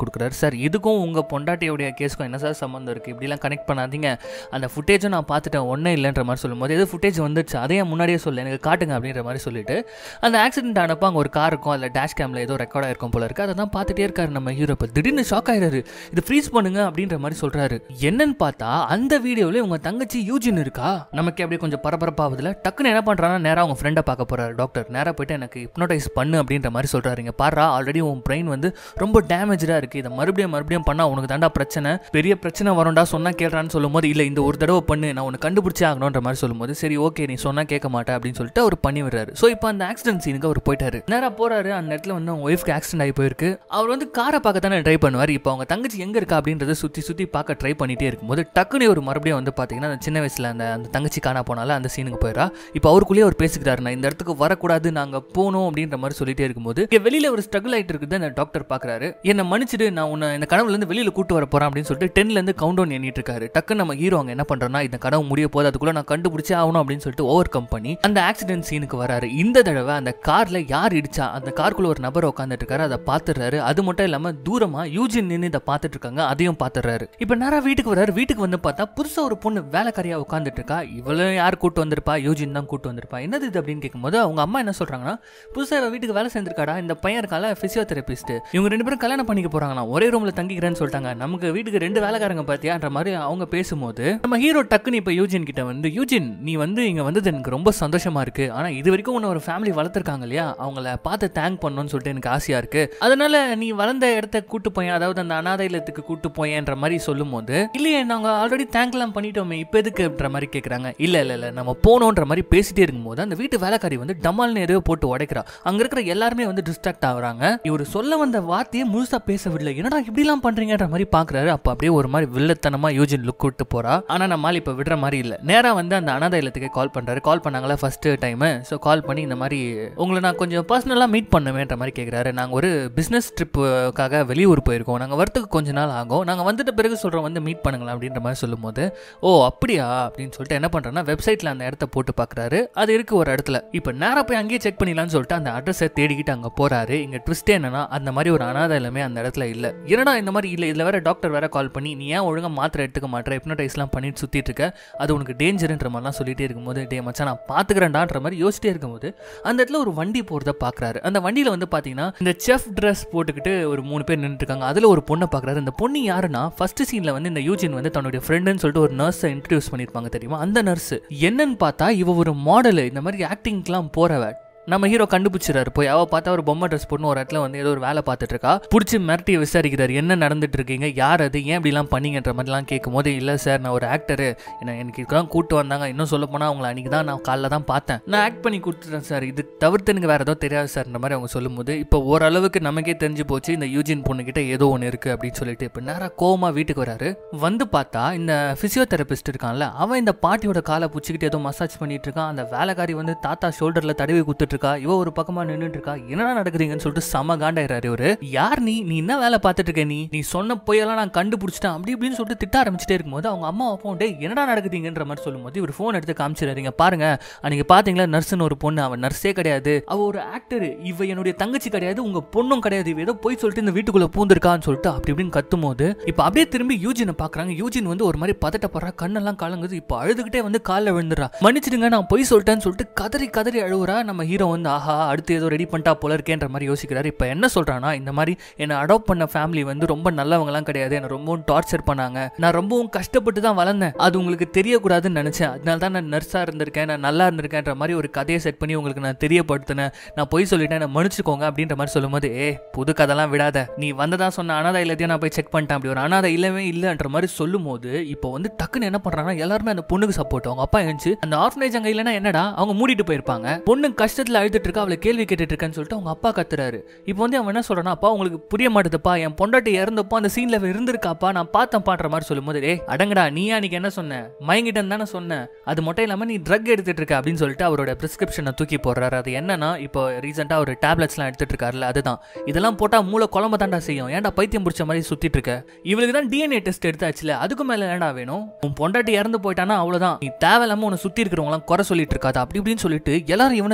கொடுக்குறாரு சார் இதுக்கும் உங்கள் பொண்டாட்டியோடைய கேஸுக்கும் என்ன சார் சம்மந்தம் இருக்குது இப்படிலாம் கனெக்ட் பண்ணாதீங்க அந்த ஃபுட்டேஜும் நான் பார்த்துட்டேன் ஒன்றும் இல்லைன்ற மாதிரி சொல்லும்போது எது ஃபுட்டேஜ் வந்துச்சு அதையே முன்னாடியே சொல்லு எனக்கு காட்டுங்க அப்படின்ற மாதிரி சொல்லிட்டு அந்த ஆக்சிடென்ட் ஆனப்போ அங்கே ஒரு கார் இருக்கும் அதில் டேஷ் கேமில் ஏதோ ரெக்கார்ட் ஆயிருக்கும் போல இருக்கு அதை தான் பார்த்துட்டே இருக்காரு நம்ம ஹீரோ இப்போ திடீர்னு ஷாக் ஆயிடுறாரு இது ஃப்ரீஸ் பண்ணுங்க அப்படின்ற மாதிரி சொல்றாரு என்னன்னு பார்த்தா அந்த வீடியோவில் உங்க தங்கச்சி யூஜின் இருக்கா நமக்கு அப்படியே கொஞ்சம் பரபரப்பாகுதுல டக்குன்னு என்ன பண்றான்னா நேரா அவங்க ஃப்ரெண்டை பார்க்க போறாரு டாக்டர் நேரா போயிட்டு எனக்கு ஹிப்னோடைஸ் பண்ணு அப்படின்ற மாதிரி சொல்றாருங்க பாரா ஆல்ரெடி உன் பிரெயின் வந்து ரொம்ப டேமேஜா இருக்கு இதை மறுபடியும் மறுபடியும் பண்ணா உனக்கு தாண்டா பிரச்சனை பெரிய பிரச்சனை வரும்டா சொன்னா கேட்கறான்னு சொல்லும்போது இல்ல இந்த ஒரு தடவை பண்ணு நான் உனக்கு கண்டுபிடிச்சே ஆகணுன்ற மாதிரி சொல்லும்போது சரி ஓகே நீ சொன்னா கேட்க மாட்டேன் அப்படின்னு சொல்லிட்டு அவர் பண்ணி விடுறாரு ஸோ இப்போ அந்த ஆக்சிடென்ட் சீனுக்கு அவர் போயிட்டாரு நேரா போறாரு அந்த இடத்துல வந்து அவங்க ஒய்ஃப்க்கு ஆக்சிடென்ட் ஆகி போயிருக்கு அவர் வந்து காரை பார்க்க தானே ட்ரை பண்ணுவார் இப்போ அவங்க தங்கச்சி எங்க இருக்கா அப்படின்றத சுத்தி சுத்தி பார்க்க ட்ரை பண்ணிட்டே இருக்கும்போது டக்குனு ஒரு மறுபடியும் வந்து பாத்தீங்கன்னா அந்த சின்ன வயசுல அந்த அந்த தங்கச்சி காணா போனால அந்த சீனுக்கு போயிடா இப்போ அவருக்குள்ளேயே அவர் பேசிக்கிறாரு நான் இந்த இடத்துக்கு வரக்கூடாது நாங்க போகணும் அப்படின்ற மாதிரி சொல்லிட்டே இருக்கும்போது இங்க வெளியில ஒரு ஸ்ட்ரகிள் ஆயிட்டு இருக்குது அந்த டாக்டர் பாக்குறாரு என்ன மன்னிச்சிடு நான் உன்னை இந்த கனவுல இருந்து வெளியில கூட்டு வர போறேன் அப்படின்னு சொல்லிட்டு டென்ல இருந்து கவுண்ட் டவுன் எண்ணிட்டு இருக்காரு டக்குன்னு நம்ம ஹீரோ அங்க என்ன பண்றோம்னா இந்த கனவு முடிய போது அதுக்குள்ள நான் கண்டுபிடிச்சே ஆகணும் அப்படின்னு சொல்லிட்டு ஓவர் கம் பண்ணி அந்த ஆக்சிடென்ட் சீனுக்கு வராரு இந்த தடவை அந்த கார்ல யார் இடிச்சா அந்த காருக்குள்ள ஒரு நபர் உட்காந்துட்டு இருக்காரு அதை பாத்துறாரு அது மட்டும் இல்லாம தூரமா யூஜின் நின்று இதை பார்த்துட்டு இருக்காங்க அதையும் பாத்துறாரு இப்ப நேரா வீட்டுக்கு வராரு வீட்டுக்கு வந்து பார்த்தா புதுசா ஒரு பொண்ணு வேலைக்காரியா உட்காந்துட்டு இருக்கா இவளும் யார் கூட்டு வந்திருப்பா யூஜின் தான் கூட்டு வந்திருப்பா என்னது இது அப்படின்னு கேட்கும்போது அவங்க அம்மா என்ன சொல்றாங்கன்னா புதுசா இவ வீட்டுக்கு வேலை செஞ்சிருக்காடா இந்த பையன் இருக்கால பிசியோதெரபிஸ்ட் இவங்க ரெண்டு பேரும் கல்யாணம் பண்ணிக்க போறாங்களாம் ஒரே ரூம்ல தங்கிக்கிறேன்னு சொல்லிட்டாங்க நமக்கு வீட்டுக்கு ரெண்டு வேலைக்காரங்க பாத்தியான்ற மாதிரி அவங்க பேசும்போது நம்ம ஹீரோ டக்குன்னு இப்ப யூஜின் கிட்ட வந்து யூஜின் நீ வந்து இங்க வந்தது எனக்கு ரொம்ப சந்தோஷமா இருக்கு ஆனா இது வரைக்கும் உன்னை ஒரு ஃபேமிலி வளர்த்துருக்காங்க இல்லையா அவங்கள பார்த்து தேங்க் பண்ணணும்னு சொல்லிட்டு எனக்கு ஆசையா இருக்கு அதனால நீ வளர்ந்த இடத்த கூட்டு போயேன் அதாவது அந்த அனாதை இல்லத்துக்கு கூட்டு போயேன்ற மாதிரி சொல்லும்போது இல்லையே நாங்க ஆல்ரெடி தேங்க்லாம் பண்ணிட்டோமே இப்போ எதுக்குன்ற மாதிரி கேக்குறாங்க இல்ல இல்ல இல்ல நம்ம போனோன்ற மாதிரி பேசிட்டே இருக்கும்போது அந்த வீட்டு வேலைக்காரி வந்து டமால்னு எதையோ போட்டு உடைக்கிறா அங்க இருக்கிற எல்லாருமே வந்து டிஸ்ட்ராக்ட் ஆகுறாங்க இவர் சொல்ல வந்த வார்த்தையை முழுசா பேச விடல என்னடா இப்படிலாம் பண்றீங்கன்ற மாதிரி பாக்குறாரு அப்ப அப்படியே ஒரு மாதிரி வில்லத்தனமா யூஜின் லுக் விட்டு போறா ஆனா நம்மால் இப்ப விடுற மாதிரி இல்ல நேரா வந்து அந்த அனாதை இல்லத்துக்கு கால் பண்றாரு கால் பண்ணாங்களா ஃபர்ஸ்ட் டைம் ஸோ கால் பண்ணி இந்த மாதிரி உங்களை நான் கொஞ்சம் பர்சனலாக மீட் பண்ணுவேன்ற மாதிரி கேட்குறாரு நாங்கள் ஒரு பிஸ்னஸ் ட்ரிப்புக்காக வெளியூர் போயிருக்கோம் நாங்கள் வரத்துக்கு கொஞ்ச நாள் ஆகும் நாங்கள் வந்துட்ட பிறகு சொல்கிறோம் வந்து மீட் பண்ணுங்களா அப்படின்ற மாதிரி சொல்லும்போது ஓ அப்படியா அப்படின்னு சொல்லிட்டு என்ன பண்ணுறேன்னா வெப்சைட்டில் அந்த இடத்த போட்டு பார்க்குறாரு அது இருக்கு ஒரு இடத்துல இப்போ நேராக போய் அங்கேயே செக் பண்ணிடலாம்னு சொல்லிட்டு அந்த அட்ரஸை தேடிக்கிட்டு அங்கே போறாரு இங்கே ட்விஸ்ட் என்னன்னா அந்த மாதிரி ஒரு அனாதை எல்லாமே அந்த இடத்துல இல்லை என்னடா இந்த மாதிரி இல்லை இதில் வேற டாக்டர் வேற கால் பண்ணி நீ ஏன் ஒழுங்காக மாத்திரை எடுத்துக்க மாட்டேற ஹிப்னடைஸ்லாம் பண்ணிட்டு சுற்றிட்டு இருக்க அது உனக்கு டேஞ்சருன்ற மாதிரிலாம் சொல்லிட்டே இருக்கும்போது டே மச்சான் நான் பார்த்துக்கிறேன்டான்ற மாதிரி யோசிச்சிட்டே இருக்கும்போது அந்த இடத்துல ஒரு வண்டி போகிறத பார்க்குறாரு அந்த வண்டியில் வந்து பார்த்தீங்கன்னா இந்த செஃப் ட்ரெஸ் போட்டுக்கிட்டு ஒரு மூணு பேர் நின்றுட்டு இருக்காங்க அதில் ஒரு பொண்ணை பார்க்குறாரு அந்த பொண்ணு யாருன்னா ஃபர்ஸ்ட் சீனில் வந்து இந்த யூஜின் வந்து தன்னுடைய ஃப்ரெண்டுன்னு சொல்லிட்டு ஒரு நர்ஸை இன்ட்ரடியூஸ் பண்ணியிருப்பாங்க தெரியுமா அந்த நர்ஸ் என்னன்னு பார்த்தா இவ ஒரு மாடலு இந்த மாதிரி ஆக்டிங்க்கெலாம் போகிறவ நம்ம ஹீரோ கண்டுபிடிச்சிறாரு போய் அவ பார்த்தா ஒரு பொம்மை ட்ரெஸ் போட்டு ஒரு இடத்துல வந்து ஏதோ ஒரு வேலை பார்த்துட்டு இருக்கா பிடிச்சி மிரட்டி விசாரிக்கிறாரு என்ன நடந்துட்டு இருக்கீங்க யார் அது ஏன் இப்படிலாம் பண்ணீங்கன்ற மாதிரிலாம் கேட்கும் போது இல்லை சார் நான் ஒரு ஆக்டரு என்ன எனக்கு இதுதான் கூட்டு வந்தாங்க இன்னும் சொல்ல போனால் அவங்கள அன்றைக்கி தான் நான் காலைல தான் பார்த்தேன் நான் ஆக்ட் பண்ணி கொடுத்துட்டேன் சார் இது தவிர்த்து எனக்கு வேறு ஏதோ தெரியாது சார்ன்ற மாதிரி அவங்க சொல்லும்போது இப்போ ஓரளவுக்கு நமக்கே தெரிஞ்சு போச்சு இந்த யூஜின் பொண்ணுக்கிட்ட ஏதோ ஒன்று இருக்குது அப்படின்னு சொல்லிட்டு இப்போ நேராக கோமா வீட்டுக்கு வராரு வந்து பார்த்தா இந்த ஃபிசியோதெரபிஸ்ட் இருக்கான்ல அவன் இந்த பாட்டியோட காலை பிடிச்சிக்கிட்டு ஏதோ மசாஜ் பண்ணிட்டு இருக்கான் அந்த வேலைக்காரி வந்து தாத்தா ஷோல்டரில் தடவி குத்துட்டு இருக்கா இவ ஒரு பக்கமா நின்றுட்டு இருக்கா என்னடா நடக்குதுங்கன்னு சொல்லிட்டு செம காண்டாயிராரு இவரு யார் நீ நீ என்ன வேலை பார்த்துட்டு இருக்க நீ நீ சொன்ன பொய்யெல்லாம் நான் கண்டுபிடிச்சிட்டேன் அப்படி இப்படின்னு சொல்லிட்டு திட்ட ஆரம்பிச்சிட்டே இருக்கும்போது அவங்க அம்மா அப்பா டே என்னடா நடக்குதுங்கன்ற மாதிரி சொல்லும்போது இவர் ஃபோன் எடுத்து காமிச்சிடாருங்க பாருங்க அன்னைக்கு பாத்தீங்களா நர்ஸ்னு ஒரு பொண்ணு அவன் நர்ஸே கிடையாது அவ ஒரு ஆக்டர் இவ என்னுடைய தங்கச்சி கிடையாது உங்க பொண்ணும் கிடையாது இவ ஏதோ போய் சொல்லிட்டு இந்த வீட்டுக்குள்ள பூந்திருக்கான்னு சொல்லிட்டு அப்படி இப்படின்னு கத்தும் போது இப்போ அப்படியே திரும்பி யூஜினை பாக்குறாங்க யூஜின் வந்து ஒரு மாதிரி பதட்டப்படுறா கண்ணெல்லாம் கலங்குது இப்போ அழுதுகிட்டே வந்து காலில் விழுந்துறா மன்னிச்சிடுங்க நான் பொய் சொல்லிட்டேன்னு சொல்லிட்டு கதறி கதறி அழுவுறா நம்ம ஹீரோ வந்து ஆஹா அடுத்து ஏதோ ரெடி பண்ணிட்டா போல இருக்கேன்ற மாதிரி யோசிக்கிறாரு இப்போ என்ன சொல்றானா இந்த மாதிரி என்னை அடாப்ட் பண்ண ஃபேமிலி வந்து ரொம்ப நல்லவங்கலாம் கிடையாது என்னை ரொம்பவும் டார்ச்சர் பண்ணாங்க நான் ரொம்பவும் கஷ்டப்பட்டு தான் வளர்ந்தேன் அது உங்களுக்கு தெரியக்கூடாதுன்னு நினைச்சேன் அதனால தான் நான் நர்ஸாக இருந்திருக்கேன் நான் நல்லா இருந்திருக்கேன்ற மாதிரி ஒரு கதையை செட் பண்ணி உங்களுக்கு நான் தெரியப்படுத்தினேன் நான் பொய் சொல்லிட்டேன் நான் மன்னிச்சுக்கோங்க அப்படின்ற மாதிரி சொல்லும்போது ஏ புது கதைலாம் விடாத நீ வந்ததா சொன்ன அனாதை இல்லத்தையும் நான் போய் செக் பண்ணிட்டேன் அப்படி ஒரு அனாதை இல்லவே இல்லைன்ற மாதிரி சொல்லும்போது இப்போ வந்து டக்குன்னு என்ன பண்றாங்கன்னா எல்லாருமே அந்த பொண்ணுக்கு சப்போர்ட் அவங்க அப்பா எழுந்துச்சு அந்த ஆர்ஃபனேஜ் அங்கே இல்லைன்னா என்னடா அவங்க மூடிட்டு போயிருப்பாங்க பொண்ணு கஷ்டத்தில் அழுதுட்டு இருக்கா அவளை கேள்வி கேட்டுட்டு இருக்கேன்னு சொல்லிட்டு அவங்க அப்பா கத்துறாரு இப்போ வந்து அவன் என்ன சொல்றானா அப்பா உங்களுக்கு புரிய மாட்டேதுப்பா என் பொண்டாட்டி இறந்தப்போ அந்த சீன்ல இருந்திருக்காப்பா நான் பார்த்தேன் பாடுற மாதிரி சொல்லும்போது ஏ அடங்கடா நீ அன்னைக்கு என்ன சொன்ன மயங்கிட்டேன்னு தானே சொன்னேன் அது மட்டும் இல்லாம நீ ட்ரக் எடுத்துட்டு இருக்க அப்படின்னு சொல்லிட்டு அவரோட பிரிஸ்கிரிப்ஷனை தூக்கி போடுறாரு அது என்னன்னா இப்போ ரீசெண்டாக ஒரு டேப்லெட்ஸ்லாம் எடுத்துட்டு இருக்காருல்ல அதுதான் இதெல்லாம் போட்டா மூளை குழம்பு தாண்டா செய்யும் ஏன்டா பைத்தியம் பிடிச்ச மாதிரி சுத்திட்டு இருக்க இவளுக்கு தான் டிஎன்ஏ டெஸ்ட் எடுத்தாச்சுல அதுக்கு மேல என்னடா வேணும் உன் பொண்டாட்டி இறந்து போயிட்டானா அவ்வளவுதான் நீ தேவையில்லாம உன்னை சுத்தி இருக்கிறவங்களாம் குறை சொல்லிட்டு இருக்காது அப்படி இப்படின்னு சொல்லிட்டு எல்லாரும் இவனை திட்ட ஆரம்பிக்கிறாங்க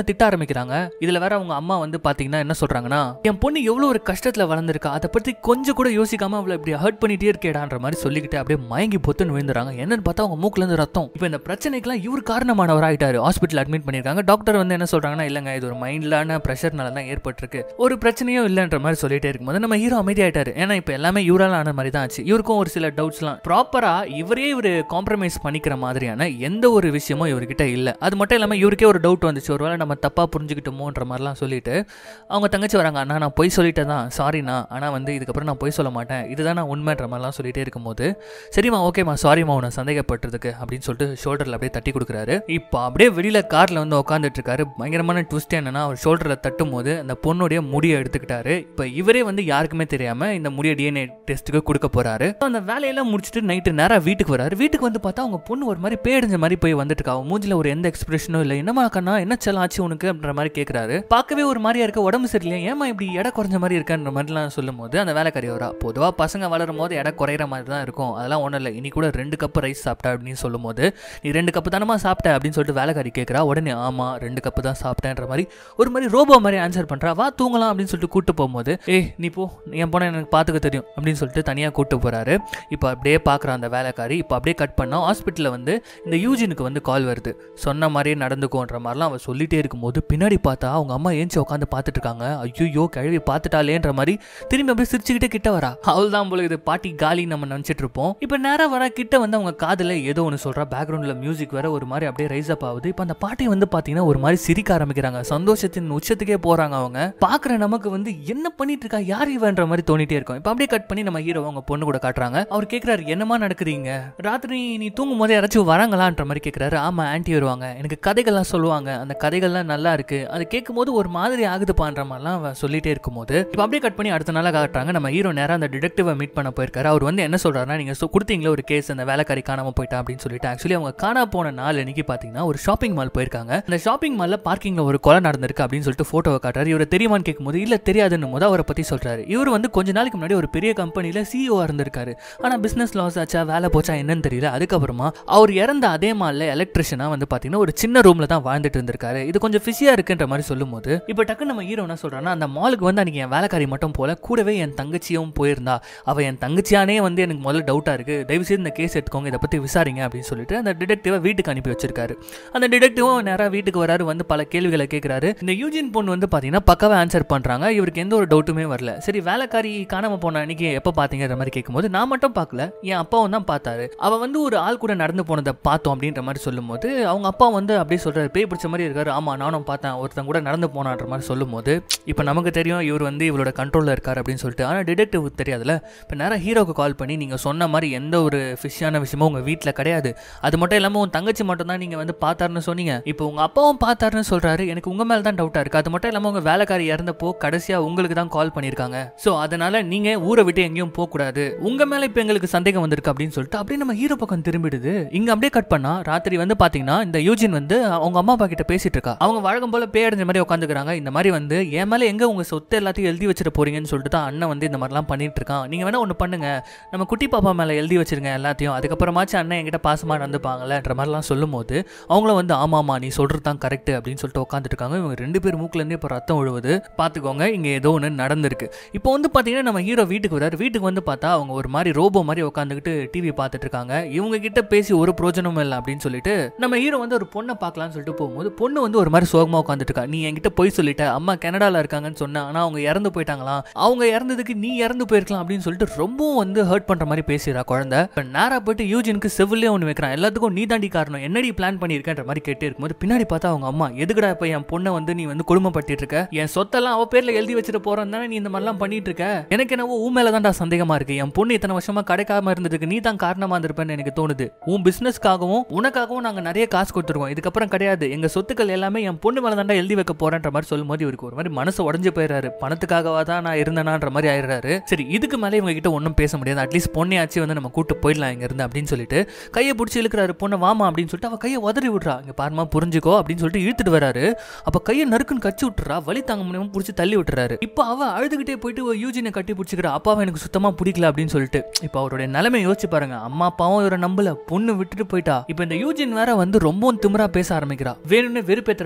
ஆரம்பிக்கிறாங்க இதுல வேற அவங்க அம்மா வந்து பாத்தீங்கன்னா என்ன சொல்றாங்கன்னா என் பொண்ணு எவ்வளவு ஒரு கஷ்டத்துல வளர்ந்துருக்கா அதை பத்தி கொஞ்சம் கூட யோசிக்காம அவளை இப்படி ஹர்ட் பண்ணிட்டே இருக்கேடான்ற மாதிரி சொல்லிக்கிட்டு அப்படியே மயங்கி பொத்துன்னு விழுந்துறாங்க என்னன்னு பார்த்தா அவங்க மூக்குல இருந்து ரத்தம் இப்போ இந்த பிரச்சனைக்கெல்லாம் இவர் காரணமானவர் ஆயிட்டாரு ஹாஸ்பிட்டல் அட்மிட் பண்ணிருக்காங்க டாக்டர் வந்து என்ன சொல்றாங்கன்னா இல்லங்க இது ஒரு மைண்ட்லான ப்ரெஷர்னால தான் ஏற்பட்டிருக்கு ஒரு பிரச்சனையும் இல்லைன்ற மாதிரி சொல்லிட்டே இருக்கும்போது நம்ம ஹீரோ அமைதியாயிட்டாரு ஏன்னா இப்போ எல்லாமே இவரால் ஆன மாதிரி தான் ஆச்சு இவருக்கும் ஒரு சில டவுட்ஸ்லாம் ப்ராப்பரா இவரே இவர் காம்ப்ரமைஸ் பண்ணிக்கிற மாதிரியான எந்த ஒரு விஷயமும் இவர்கிட்ட இல்லை அது மட்டும் இல்லாமல் இவருக்கே ஒரு டவுட் வந்துச்சு ஒருவேளை நம்ம தப்பாக புரிஞ்சுக்கிட்டோமோன்ற மாதிரிலாம் சொல்லிட்டு அவங்க தங்கச்சி வராங்க அண்ணா நான் பொய் சொல்லிட்டேன் தான் சாரிண்ணா ஆனால் வந்து இதுக்கப்புறம் நான் பொய் சொல்ல மாட்டேன் இதுதான் நான் உண்மைன்ற மாதிரிலாம் சொல்லிட்டே இருக்கும்போது சரிம்மா ஓகேம்மா சாரிம்மா உன்னை சந்தேகப்பட்டதுக்கு அப்படின்னு சொல்லிட்டு ஷோல்டரில் அப்படியே தட்டி கொடுக்குறாரு இப்போ அப்படியே வெளியில் காரில் வந்து உட்காந்துட்டு இருக்காரு பயங்கரமான ட்விஸ்ட் என்னன்னா அவர் ஷோல்டரில் தட்டும் போது அந்த பொண்ணுடைய முடியை எடுத்துக்கிட்டாரு இப்போ இவரே வந்து யாருக்குமே தெரியாம இந்த முடிய டிஎன்ஏ டெஸ்ட்டுக்கு கொடுக்க போறாரு அந்த வேலையெல்லாம் முடிச்சுட்டு நைட்டு நேராக வீட்டுக்கு வராரு வீட்டுக்கு வந்து பார்த்தா அவங்க பொண்ணு ஒரு மாதிரி பேடிஞ்ச மாதிரி போய் வந்துட்டு இருக்கா அவன் மூஞ்சில ஒரு எந்த எக்ஸ்பிரஷனும் இல்லை என்னமா கண்ணா என்ன செல்லம் ஆச்சு உனக்கு அப்படின்ற மாதிரி கேட்குறாரு பார்க்கவே ஒரு மாதிரியா இருக்க உடம்பு சரியில்லையா ஏமா இப்படி எடை குறைஞ்ச மாதிரி இருக்கன்ற மாதிரிலாம் சொல்லும் போது அந்த வேலைக்காரி வரா பொதுவாக பசங்க வளரும் போது எடை குறையிற மாதிரி தான் இருக்கும் அதெல்லாம் ஒன்றும் இல்லை இனி கூட ரெண்டு கப்பு ரைஸ் சாப்பிட்டா அப்படின்னு சொல்லும் போது நீ ரெண்டு கப்பு தானமா சாப்பிட்ட அப்படின்னு சொல்லிட்டு வேலைக்காரி கேட்குறா உடனே ஆமா ரெண்டு கப்பு தான் சாப்பிட்டேன்ற மாதிரி ஒரு மாதிரி ரோபோ மாதிரி ஆன்சர் பண்றா வா தூங்கலாம் அப்படின்னு சொல்லிட்டு கூட்டு போகும்போது ஏய் நீ போ என் போன எனக்கு பார்த்துக்க தெரியும் அப்படின்னு சொல்லிட்டு தனியாக கூட்டு போறாரு இப்போ அப்படியே பார்க்குற அந்த வேலைக்காரி இப்போ அப்படியே கட் பண்ணா ஹாஸ்பிட்டலில் வந்து இந்த யூஜினுக்கு வந்து கால் வருது சொன்ன மாதிரியே நடந்துக்கோன்ற மாதிரிலாம் அவள் சொல்லிட்டே இருக்கும்போது பின்னாடி பார்த்தா அவங்க அம்மா ஏஞ்சி உட்காந்து பார்த்துட்டு இருக்காங்க ஐயோ கிழவி பார்த்துட்டாலேன்ற மாதிரி திரும்பி அப்படியே சிரிச்சுக்கிட்டே கிட்ட வரா அவள் தான் போல இது பாட்டி காலி நம்ம நினச்சிட்டு இருப்போம் இப்போ நேராக வர கிட்ட வந்து அவங்க காதில் ஏதோ ஒன்று சொல்றா பேக்ரவுண்டில் மியூசிக் வேற ஒரு மாதிரி அப்படியே ரைஸ் அப் ஆகுது இப்போ அந்த பாட்டி வந்து பார்த்தீங்கன்னா ஒரு மாதிரி சிரிக்க ஆரம்பிக்கிறாங்க சந்தோஷத்தின் உச்சத்துக்கே போறாங்க அவங்க பார்க்குற நமக்கு வந்து என்ன பண்ணிட்டு இருக்கா யார் இவன்ற மாதிரி தோணிட்டே இருக்கும் இப்போ அப்படியே கட் பண்ணி நம்ம ஹீரோ அவங்க பொண்ணு கூட காட்டுறாங்க அவர் கேட்குறாரு என்னமா நடக்குறீங்க ராத்திரி நீ தூங்கும் போது யாராச்சும் வராங்களான்ற மாதிரி கேட்குறாரு ஆமா ஆன்ட்டி வருவாங்க எனக்கு கதைகள்லாம் சொல்லுவாங்க அந்த கதைகள்லாம் நல்லா இருக்கு அது கேட்கும் போது ஒரு மாதிரி ஆகுதுப்பான்ற மாதிரிலாம் அவன் சொல்லிட்டே இருக்கும்போது இப்போ அப்படியே கட் பண்ணி அடுத்த நாளாக காட்டுறாங்க நம்ம ஹீரோ நேரம் அந்த டிடெக்டிவை மீட் பண்ண போயிருக்காரு அவர் வந்து என்ன சொல்றாருன்னா நீங்க சொ- கொடுத்தீங்களே ஒரு கேஸ் அந்த வேலைக்காரி காணாம போயிட்டா அப்படின்னு சொல்லிட்டு ஆக்சுவலி அவங்க காணா போன நாள் இன்னைக்கு பார்த்தீங்கன்னா ஒரு ஷாப்பிங் மால் போயிருக்காங்க அந்த ஷாப்பிங் மால்ல பார்க்கிங்ல ஒரு கொலை நடந்திருக்கு அப்படின்னு சொல்லிட்டு போட்டோவை காட்டுறாரு இவரை தெரியுமான்னு கேட்கும்போது இல்ல தெரியாதுன்னு போது அவரை பத்தி சொல்றாரு இவர் வந்து கொஞ்ச நாளைக்கு முன்னாடி ஒரு பெரிய கம்பெனில சிஇஓ இருந்திருக்காரு ஆனா பிசினஸ் லாஸ் ஆச்சா வேலை போச்சா என்னன்னு தெரியல அதுக்கப்புறமா அவர் இறந்த அதே மால்ல எலக்ட்ரிஷனா வந்து பாத்தீங்கன்னா ஒரு சின்ன ரூம்ல தான் வாழ்ந்துட்டு இருந்திருக்காரு இது கொஞ்சம் ஃபிஸியா இருக்குன்ற மாதிரி சொல்லும்போது இப்போ டக்கு நம்ம ஹீரோ என்ன சொல்றான்னா அந்த மாலுக்கு வந்து அன்னைக்கு என் வேலைக்காரி மட்டும் போல கூடவே என் தங்கச்சியும் போயிருந்தா அவ என் தங்கச்சியானே வந்து எனக்கு முதல்ல டவுட்டா இருக்கு தயவு செய்து இந்த கேஸ் எடுத்துக்கோங்க இதை பத்தி விசாரிங்க அப்படின்னு சொல்லிட்டு அந்த டிடெக்டிவை வீட்டுக்கு அனுப்பி வச்சிருக்காரு அந்த டிடெக்டிவும் நேரா வீட்டுக்கு வராரு வந்து பல கேள்விகளை கேட்கிறாரு இந்த யூஜின் பொண்ணு வந்து பாத்தீங்கன்னா பக்காவா ஆன்சர் பண்றாங்க இவருக்கு எந்த ஒரு டவுட்டுமே வரல சரி வேலைக்காரி காணாம போன அன்னைக்கு எப்ப பாத்தீங்கன்ற மாதிரி கேட்கும்போது நான் மட்டும் பார்க்கல என் அப்பாவும் தான் பார்த்தாரு அவ வந்து ஒரு ஆள் கூட நடந்து போனதை பார்த்தோம் அப்படின்ற மாதிரி சொல்லும்போது அவங்க அப்பா வந்து அப்படியே சொல்றாரு பேய் பிடிச்ச மாதிரி இருக்காரு ஆமா நானும் பார்த்தேன் ஒருத்தன் கூட நடந்து போனான்ற மாதிரி சொல்லும்போது இப்போ நமக்கு தெரியும் இவர் வந்து இவரோட கண்ட்ரோல்ல இருக்காரு அப்படின்னு சொல்லிட்டு ஆனா டிடெக்டிவ் தெரியாதுல இப்போ நேரா ஹீரோக்கு கால் பண்ணி நீங்க சொன்ன மாதிரி எந்த ஒரு ஃபிஷ்ஷான விஷயமும் உங்க வீட்டில் கிடையாது அது மட்டும் இல்லாம உன் தங்கச்சி மட்டும் தான் நீங்க வந்து பார்த்தாருன்னு சொன்னீங்க இப்போ உங்க அப்பாவும் பார்த்தாருன்னு சொல்றாரு எனக்கு உங்க மேல தான் டவுட்டா இருக்கு அது மட்டும் இல்லாம உங்க வேலைக்காரி இறந்தப்போ கடைசியா உங்களுக்கு தான் கால் பண்ணியிருக்காங்க ஸோ அதனால நீங்க ஊரை விட்டு எங்கேயும் போக கூடாது உங்க மேல இப்போ எங்களுக்கு சந்தேகம் வந்திருக்கு அப்படின்னு சொல்லிட்டு அப்படியே நம்ம ஹீரோ பக்கம் திரும்பிடுது இங்க அப்படியே கட் பண்ணா ராத்திரி வந்து பாத்தீங்கன்னா இந்த யூஜின் வந்து அவங்க அம்மா அப்பா கிட்ட பேசிட்டு இருக்கா அவங்க வழக்கம் போல பேரஞ்ச மாதிரி உட்காந்துக்கிறாங்க இந்த மாதிரி வந்து என் மேல எங்க உங்க சொத்து எல்லாத்தையும் எழுதி வச்சிட்டு போறீங்கன்னு சொல்லிட்டு தான் அண்ணன் வந்து இந்த மாதிரிலாம் பண்ணிட்டு இருக்கான் நீங்க வேணா ஒன்று பண்ணுங்க நம்ம குட்டி பாப்பா மேல எழுதி வச்சிருங்க எல்லாத்தையும் அதுக்கப்புறமாச்சும் அண்ணன் என்கிட்ட பாசமா நடந்துப்பாங்கல்லன்ற மாதிரிலாம் சொல்லும்போது அவங்களும் வந்து ஆமா ஆமா நீ சொல்றது தான் கரெக்ட் அப்படின்னு சொல்லிட்டு உட்காந்துட்டு இருக்காங்க இவங்க ரெண்டு பேர் மூக்குல இருந்து இப்போ ரத்தம் விழுவுது பாத்துக்கோங்க இங்க ஏதோ ஒன்று நடந்திருக்கு இப்போ வந்து பாத்தீங்கன்னா நம்ம ஹீரோ வீட்டுக்கு வராரு வீட்டுக்கு வந்து பார்த்தா அவங்க ஒரு மாதிரி ரோபோ மாதிரி உட்காந்துக்கிட்டு டிவி பார்த்துட்டு இருக்காங்க இவங்க கிட்ட பேசி ஒரு பிரோஜனமும் இல்லை அப்படின்னு சொல்லிட்டு நம்ம ஹீரோ வந்து ஒரு பொண்ணை பார்க்கலாம்னு சொல்லிட்டு போகும்போது பொண்ணு வந்து ஒரு மாதிரி சோகமா உட்காந்துட்டு இருக்கா நீ என்கிட்ட போய் சொல்லிட்ட அம்மா கனடால இருக்காங்கன்னு சொன்ன ஆனா அவங்க இறந்து போயிட்டாங்களாம் அவங்க இறந்ததுக்கு நீ இறந்து போயிருக்கலாம் அப்படின்னு சொல்லிட்டு ரொம்பவும் வந்து ஹர்ட் பண்ற மாதிரி பேசுறா குழந்தை இப்ப நேரா போயிட்டு யூஜினுக்கு செவிலே ஒன்று வைக்கிறான் எல்லாத்துக்கும் நீ தாண்டி காரணம் என்னடி பிளான் பண்ணியிருக்கன்ற மாதிரி கேட்டே இருக்கும்போது பின்னாடி பார்த்தா அவங்க அம்மா எதுக்குடா இப்ப என் பொண்ணை வந்து நீ வந்து குடும்பப்படுத்திட்டு இருக்க என் சொத்தெல்லாம் அவ பேர்ல எழுதி வச்சுட்டு போறேன் தானே நீ இந்த மாதிரிலாம் பண்ணிட்டு இருக்க எனக்கு என்னவோ உன் மேல தான்டா சந்தேகமா இருக்கு என் பொண்ணு இத்தனை வருஷமா கிடைக்காம இருந்ததுக்கு நீ தான் காரணமா இருந்திருப்பேன்னு எனக்கு தோணுது உன் பிசினஸ்க்காகவும் உனக்காகவும் நாங்க நிறைய காசு கொடுத்துருக்கோம் இதுக்கப்புறம் கிடையாது எங்க சொத்துக்கள் எல்லாமே என் பொண்ணு மேல தாண்டா எழுதி வைக்க போறேன்ற மாதிரி சொல்லும்போது இவருக்கு ஒரு மாதிரி மனசு உடஞ்சு போயிடுறாரு பணத்துக்காகவா தான் நான் இருந்தேனான்ற மாதிரி ஆயிடுறாரு சரி இதுக்கு மேலே இவங்க கிட்ட ஒன்றும் பேச முடியாது அட்லீஸ்ட் பொண்ணையாச்சு வந்து நம்ம கூட்டு போயிடலாம் இங்க இருந்து அப்படின்னு சொல்லிட்டு கையை பிடிச்சி இழுக்கிறாரு பொண்ணை வாமா அப்படின்னு சொல்லிட்டு அவ கையை உதறி விடுறா இங்க பாருமா புரிஞ்சுக்கோ அப்படின்னு சொல்லிட்டு இழுத்துட்டு வராரு அப்ப கையை நறுக்குன்னு கச்சி விட்டுறா வலி தாங்க முடியாம பிடிச்சி தள்ளி விட்டுறாரு இப்போ அவ அழுதுகிட்டே போயிட்டு ஒரு யூஜினை கட்டி பிடிச்சிக்கிறா அப்பாவை எனக்கு சுத்தமா பிடிக்கல அப்படின்னு சொல்லிட்டு இப்போ அவருடைய நிலைமை யோசிச்சு பாருங்க அம்மா அப்பாவும் இவரை நம்பல பொண்ணு விட்டுட்டு போயிட்டா இப்போ இந்த யூஜின் வேற வந்து ரொம்பவும் திமிரா பேச ஆரம்பிக்கிறா வேணும்னு வெறுப்பேத்துற மாதிரி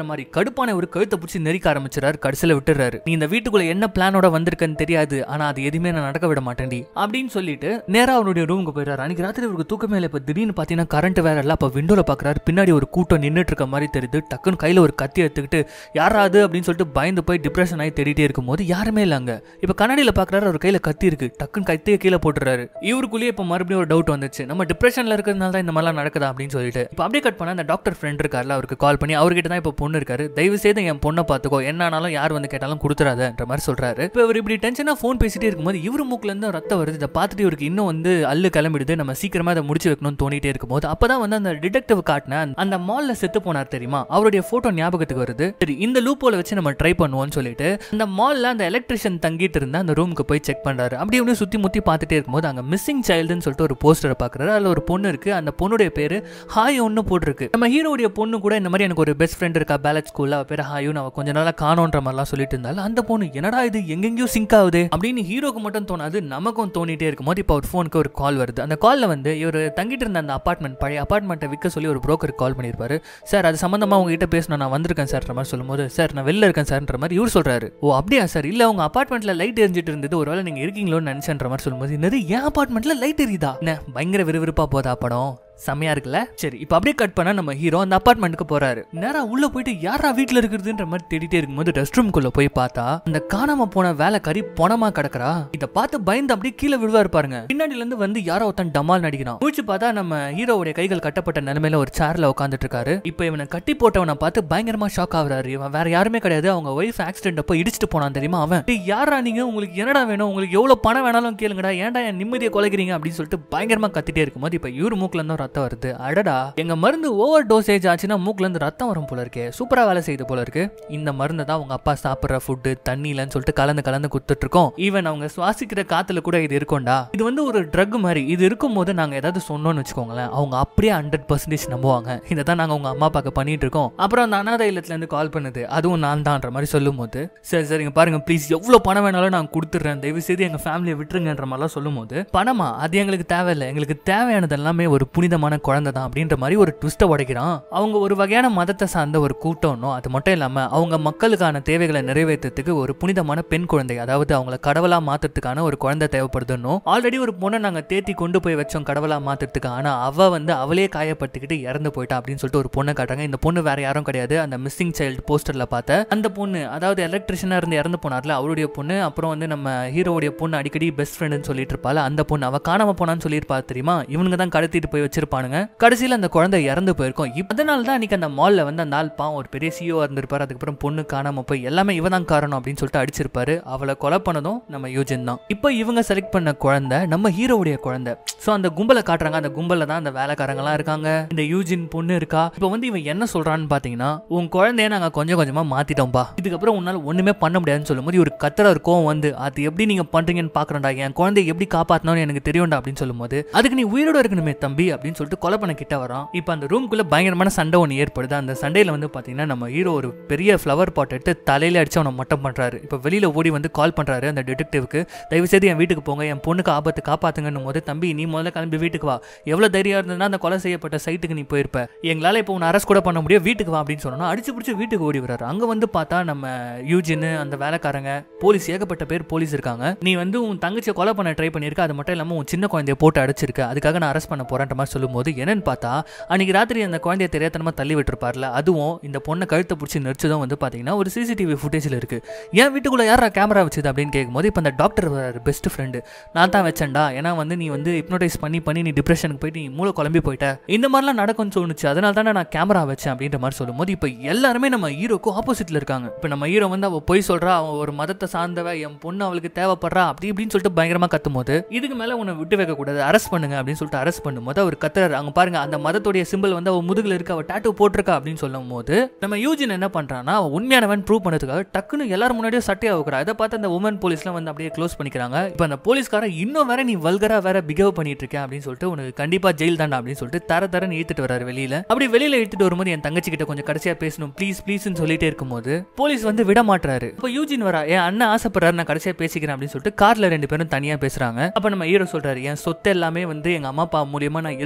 கடுப்பான ஒரு கழுத்தை பிடிச்சி நெரிக்க ஆரம்பிச்சிடாரு கடைசியில விட்டுறாரு நீ இந்த வீட்டுக்குள்ள என்ன பிளானோட வந்திருக்கன்னு தெரியாது ஆனா அது எதுவுமே நான் நடக்க விட மாட்டேன்டி அப்படின்னு சொல்லிட்டு நேரா அவருடைய ரூமுக்கு போயிடுறாரு அன்னைக்கு ராத்திரி அவருக்கு தூக்கமே இல்லை இப்ப திடீர்னு பாத்தீங்கன்னா கரண்ட் வேற இல்ல அப்ப விண்டோல பாக்குறாரு பின்னாடி ஒரு கூட்டம் நின்னுட்டு இருக்க மாதிரி தெரியுது டக்குன்னு கையில ஒரு கத்தி எடுத்துக்கிட்டு யாராது அப்படின்னு சொல்லிட்டு பயந்து போய் டிப்ரெஷன் ஆகி தேடிட்டே இருக்கும்போது யாருமே இல்ல அங்க இப்ப கண்ணாடியில பாக்குறாரு அவர் கையில கத்தி இருக்கு டக்குன்னு கத்தியை கீழே போட்டுறாரு இவருக்குள்ளேயே இப்ப மறுபடியும் ஒரு டவுட் வந்துச்சு நம்ம டிப்ரெஷன்ல இருக்கிறதுனால தான் இந்த மாதிரிலாம் நடக்குதா அப்படின்னு சொல்லிட்டு இப்போ அப்படியே கட் பண்ண அந்த டாக்டர் ஃப்ரெண்ட் இருக்கார்ல அவருக்கு கால் பண்ணி அவர்கிட்ட தான் இப்போ பொண்ணு இருக்காரு தயவு செய்து என் பொண்ணை பார்த்துக்கோ என்ன ஆனாலும் யார் வந்து கேட்டாலும் கொடுத்துறாதன்ற மாதிரி சொல்றாரு இப்போ இவர் இப்படி டென்ஷனா ஃபோன் பேசிட்டே இருக்கும்போது இவரு மூக்குல இருந்து ரத்தம் வருது இதை பார்த்துட்டு இவருக்கு இன்னும் வந்து அல்லு கிளம்பிடுது நம்ம சீக்கிரமா அதை முடிச்சு வைக்கணும்னு தோணிட்டே இருக்கும்போது அப்பதான் வந்து அந்த டிடெக்டிவ் காட்டின அந்த மால்ல செத்து போனார் தெரியுமா அவருடைய போட்டோ ஞாபகத்துக்கு வருது சரி இந்த லூப்போல வச்சு நம்ம ட்ரை பண்ணுவோம்னு சொல்லிட்டு அந்த மால்ல அந்த எலக்ட்ரிஷியன் தங்கிட்டு இருந்தா அந்த ரூமுக்கு போய் செக் பண்றாரு அப்படி இப்படி சுத்தி முத்தி பார்த்துட்டே இருக்கும்போது அங்க மிஸ்ஸிங் சைல்டுன்னு சொல்லிட்டு ஒரு போஸ்டரை பாக்குறாரு அதுல ஒரு பொண்ணு இருக்கு அந்த பொண்ணுடைய பேரு ஹாய் ஒன்னு போட்டிருக்கு நம்ம ஹீரோடைய பொண்ணு கூட இந்த மாதிரி எனக்கு ஒரு பெஸ்ட் ஃப்ரெண்ட் இருக்கா பேலட் ஸ்கூல்ல அவ பேர் ஹாயும் அவ கொஞ்ச நாளா காணோன்ற மாதிரிலாம் சொல்லிட்டு இருந்தாலும் அந்த பொண்ணு என்னடா இது எங்கெங்கயோ சிங்க் ஆகுது அப்படின்னு ஹீரோக்கு மட்டும் தோணாது நமக்கும் தோணிட்டே இருக்கும்போது இப்போ ஒரு ஃபோனுக்கு ஒரு கால் வருது அந்த கால்ல வந்து இவர் தங்கிட்டு இருந்த அந்த அபார்ட்மெண்ட் பழைய அபார்ட்மெண்ட்டை விற்க சொல்லி ஒரு புரோக்கருக்கு கால் பண்ணியிருப்பாரு சார் அது சம்பந்தமா உங்ககிட்ட பேசணும் நான் வந்திருக்கேன் சார்ன்ற மாதிரி சொல்லும்போது சார் நான் வெளில இருக்கேன் சார்ன்ற மாதிரி இவர் சொல்றாரு ஓ அப்படியா சார் இல்ல உங்க அபார்ட்மெண்ட்ல லைட் எரிஞ்சிட்டு இருந்தது ஒருவேளை நீங்க இருக்கீங்களோன்னு நினைச்சேன்ற மாதிரி சொல்லும்போது என்னது என் அபார்ட்மெண்ட்ல லைட் எரியுதா என்ன பயங்கர விறுவிறுப்பா போதா படம் செம்மையா இருக்குல்ல சரி இப்போ அப்படியே கட் பண்ணா நம்ம ஹீரோ அந்த அபார்ட்மெண்ட்டுக்கு போறாரு நேரா உள்ள போயிட்டு யாரா வீட்ல இருக்கிறதுன்ற மாதிரி தேடிட்டே இருக்கும்போது ரெஸ்ட் ரூம்குள்ள போய் பார்த்தா அந்த காணாம போன வேலைக்காரி பணமா கிடக்குறா இத பார்த்து பயந்து அப்படியே கீழே விழுவாரு பாருங்க பின்னாடில இருந்து வந்து யாரோ ஒருத்தன் டமால் நடிக்கிறான் முடிச்சு பார்த்தா நம்ம ஹீரோவுடைய கைகள் கட்டப்பட்ட நிலைமையில ஒரு சேர்ல உட்காந்துட்டு இருக்காரு இப்போ இவனை கட்டி போட்டவனை பார்த்து பயங்கரமா ஷாக் ஆகுறாரு இவன் வேற யாருமே கிடையாது அவங்க ஒய்ஃப் ஆக்சிடென்ட் அப்போ இடிச்சிட்டு போனான் தெரியுமா அவன் "டேய், யாரா நீங்க உங்களுக்கு என்னடா வேணும் உங்களுக்கு எவ்வளவு பணம் வேணாலும் கேளுங்கடா ஏன்டா என் நிம்மதியை குலைக்கிறீங்க அப்படின்னு சொல்லிட்டு பயங்கரமா கத்திட்டே இருக்கும்போது இப்போ இவரு மூக்குல இருந்து ரத்தம் வருது அடடா எங்க மருந்து ஓவர் டோசேஜ் ஆச்சுன்னா மூக்குல இருந்து ரத்தம் வரும் போல இருக்கே சூப்பரா வேலை செய்யுது போல இருக்கு இந்த மருந்தை தான் உங்க அப்பா சாப்பிடுற ஃபுட்டு தண்ணிலன்னு சொல்லிட்டு கலந்து கலந்து கொடுத்துட்டு இருக்கோம் ஈவன் அவங்க சுவாசிக்கிற காத்துல கூட இது இருக்கும்டா இது வந்து ஒரு ட்ரக் மாதிரி இது இருக்கும் போது நாங்க ஏதாவது சொன்னோம்னு வச்சுக்கோங்களேன் அவங்க அப்படியே ஹண்ட்ரட் பர்சன்டேஜ் நம்புவாங்க இதை தான் நாங்க உங்க அம்மா அப்பாக்கு பண்ணிட்டு இருக்கோம் அப்புறம் அந்த அனாதை இல்லத்துல இருந்து கால் பண்ணுது அதுவும் நான் தான்ற மாதிரி சொல்லும் போது சரி சரிங்க பாருங்க ப்ளீஸ் எவ்வளவு பணம் வேணாலும் நான் கொடுத்துட்றேன் தயவு செய்து எங்க ஃபேமிலியை விட்டுருங்கன்ற மாதிரிலாம் சொல்லும் போது பணமா அது எங்களுக்கு தேவையில்லை எங்களுக்கு தேவையானது எல்லாமே ஒரு புனிதமான குழந்தை தான் அப்படின்ற மாதிரி ஒரு ட்விஸ்ட்டை உடைக்கிறான் அவங்க ஒரு வகையான மதத்தை சார்ந்த ஒரு கூட்டம்னோ அது மட்டும் இல்லாம அவங்க மக்களுக்கான தேவைகளை நிறைவேற்றத்துக்கு ஒரு புனிதமான பெண் குழந்தை அதாவது அவங்கள கடவுளா மாத்துறதுக்கான ஒரு குழந்தை தேவைப்படுதுன்னு ஆல்ரெடி ஒரு பொண்ணை நாங்க தேத்தி கொண்டு போய் வச்சோம் கடவுளா மாத்துறதுக்கு ஆனா அவ வந்து அவளே காயப்பட்டுக்கிட்டு இறந்து போயிட்டா அப்படின்னு சொல்லிட்டு ஒரு பொண்ணை காட்டுறாங்க இந்த பொண்ணு வேற யாரும் கிடையாது அந்த மிஸ்ஸிங் சைல்டு போஸ்டர்ல பார்த்த அந்த பொண்ணு அதாவது எலக்ட்ரிஷியனா இருந்து இறந்து போனார்ல அவருடைய பொண்ணு அப்புறம் வந்து நம்ம ஹீரோவுடைய பொண்ணு அடிக்கடி பெஸ்ட் ஃப்ரெண்டுன்னு சொல்லிட்டு இருப்பாள் அந்த பொண்ணு அவ காணாம போனான்னு சொல்லியிருப்பா தெரியுமா இவனுங்க தான் கடத்திட்டு போய் வச்சிருப்பானுங்க கடைசியில் அந்த குழந்தை இறந்து போயிருக்கும் இப்ப அதனால தான் அன்னைக்கு அந்த மால்ல வந்து அந்த ஆள் பாவம் ஒரு பெரிய சிஓ இருந்திருப்பாரு அதுக்கப்புறம் பொண்ணு காணாம போய் எல்லாமே இவ தான் காரணம் அப்படின்னு சொல்லிட்டு அடிச்சிருப்பாரு அவளை கொலை பண்ணதும் நம்ம யூஜின் தான் இப்போ இவங்க செலக்ட் பண்ண குழந்தை நம்ம ஹீரோவுடைய குழந்தை ஸோ அந்த கும்பலை காட்டுறாங்க அந்த கும்பல்ல தான் அந்த வேலைக்காரங்களாம் இருக்காங்க இந்த யூஜின் பொண்ணு இருக்கா இப்போ வந்து இவன் என்ன சொல்றான்னு பாத்தீங்கன்னா உன் குழந்தைய நாங்க கொஞ்சம் கொஞ்சமா மாத்திட்டோம்பா இதுக்கப்புறம் உன்னால ஒண்ணுமே பண்ண முடியாதுன்னு சொல்லும்போது ஒரு கத்துற ஒரு கோவம் வந்து அது எப்படி நீங்க பண்றீங்கன்னு பாக்குறேன்டா என் குழந்தைய எப்படி காப்பாத்தணும்னு எனக்கு தெரியும்டா அப்படின்னு சொல்லும்போது அதுக்கு நீ உயிரோட இருக்கணுமே தம்பி அப்படின்னு சொல்லிட்டு கொலை பண்ண கிட்ட வரான் இப்போ அந்த ரூம்குள்ள பயங்கரமான சண்டை ஒன்று ஏற்படுது அந்த சண்டையில வந்து பாத்தீங்கன்னா நம்ம ஹீரோ ஒரு பெரிய ஃப்ளவர் பாட் எடுத்து தலையில அடிச்சு அவனை மட்டம் பண்றாரு இப்போ வெளியில ஓடி வந்து கால் பண்றாரு அந்த டிடெக்டிவ்க்கு தயவு செய்து என் வீட்டுக்கு போங்க என் பொண்ணுக்கு ஆபத்து காப்பாத்துங்கன்னும் போது தம்பி நீ முதல்ல கிளம்பி வீட்டுக்கு வா எவ்வளவு தைரியம் இருந்ததுன்னா அந்த கொலை செய்யப்பட்ட சைட்டுக்கு நீ போயிருப்ப எங்களால இப்போ உன்னை அரெஸ்ட் கூட பண்ண முடியும் வீட்டுக்கு வா அப்படின்னு சொன்னா அடிச்சு பிடிச்சி வீட்டுக்கு ஓடி வராரு அங்க வந்து பார்த்தா நம்ம யூஜின் அந்த வேலைக்காரங்க போலீஸ் ஏகப்பட்ட பேர் போலீஸ் இருக்காங்க நீ வந்து உன் தங்கச்சியை கொலை பண்ண ட்ரை பண்ணியிருக்க அது மட்டும் இல்லாம உன் சின்ன குழந்தைய போட்டு அடிச்சிருக்க அதுக்காக நான் அரெஸ்ட் பண்ண போறேன்ற மாதிரி சொல்லும்போது என்னன்னு பார்த்தா அன்னைக்கு ராத்திரி அந்த குழந்தைய தெரியாதனமா தள்ளி விட்டுருப்பார்ல அதுவும் இந்த பொண்ணை கழுத்தை பிடிச்சி நெரிச்சதும் வந்து பாத்தீங்கன்னா ஒரு சிசிடிவி ஃபுட்டேஜில் இருக்கு என் வீட்டுக்குள்ள யாரா கேமரா வச்சது அப்படின்னு கேட்கும்போது இப்போ அந்த டாக்டர் பெஸ்ட் ஃப்ரெண்டு நான் தான் வச்சேன்டா ஏன்னா வந்து நீ வந்து ஹிப்னோடைஸ் பண்ணி பண்ணி நீ டிப்ரெஷனுக்கு போயிட்டு நீ மூளை குழம்பி போயிட்ட இந்த மாதிரிலாம் நடக்கும்னு தோணுச்சு அதனால தானே நான் கேமரா வச்சேன் அப்படின்ற மாதிரி சொல்லும்போது இப்போ எல்லாருமே நம்ம ஹீரோக்கு ஆப்போசிட்ல இருக்காங்க இப்போ நம்ம ஹீரோ வந்து அவ பொய் சொல்றா அவன் ஒரு மதத்தை சார்ந்தவ என் பொண்ணு அவளுக்கு தேவைப்படுறா அப்படி இப்படின்னு சொல்லிட்டு பயங்கரமா கத்தும் போது இதுக்கு மேல உன்னை விட்டு வைக்க கூடாது அரெஸ்ட் பண்ணுங்க அப்படின்னு சொல்லிட்டு அரெஸ்ட் பண்ணும்போது அவர் கத்துறாரு அங்க பாருங்க அந்த மதத்துடைய சிம்பிள் வந்து அவ முதுகுல இருக்க அவ டாட்டூ போட்டிருக்கா அப்படின்னு சொல்லும் போது நம்ம யூஜின் என்ன பண்றான்னா அவன் உண்மையானவன் ப்ரூவ் பண்ணதுக்காக டக்குன்னு எல்லாரும் முன்னாடியும் சட்டையா வைக்கிறா இதை பார்த்து அந்த உமன் போலீஸ்லாம் வந்து அப்படியே க்ளோஸ் பண்ணிக்கிறாங்க இப்போ அந்த போலீஸ்காரன் இன்னும் வேற நீ வல்கரா வேற பிகேவ் பண்ணிட்டு இருக்க அப்படின்னு சொல்லிட்டு உனக்கு கண்டிப்பா ஜெயில் தாண்டா அப்படின்னு சொல்லிட்டு தர தரன்னு இழுத்துட்டு வராரு வெளியில அப்படி வெளியில இழுத்துட்டு வரும்போது என் தங்கச்சி கிட்ட கொஞ்சம் கடைசியா பேசணும் ப்ளீஸ் ப்ளீஸ்னு சொல்லிட்டே இருக்கும்போது போலீஸ் வந்து விட மாட்டாரு இப்போ யூஜின் வரா என் அண்ணன் ஆசைப்படுறாரு நான் கடைசியா பேசிக்கிறேன் அப்படின்னு சொல்லிட்டு கார்ல ரெண்டு பேரும் தனியா பேசுறாங்க அப்ப நம்ம ஹீரோ சொல்றாரு என் சொத்து எல்லாமே வந்து எங்க அம்மா அப்பா மூலியமா நான் எழுதி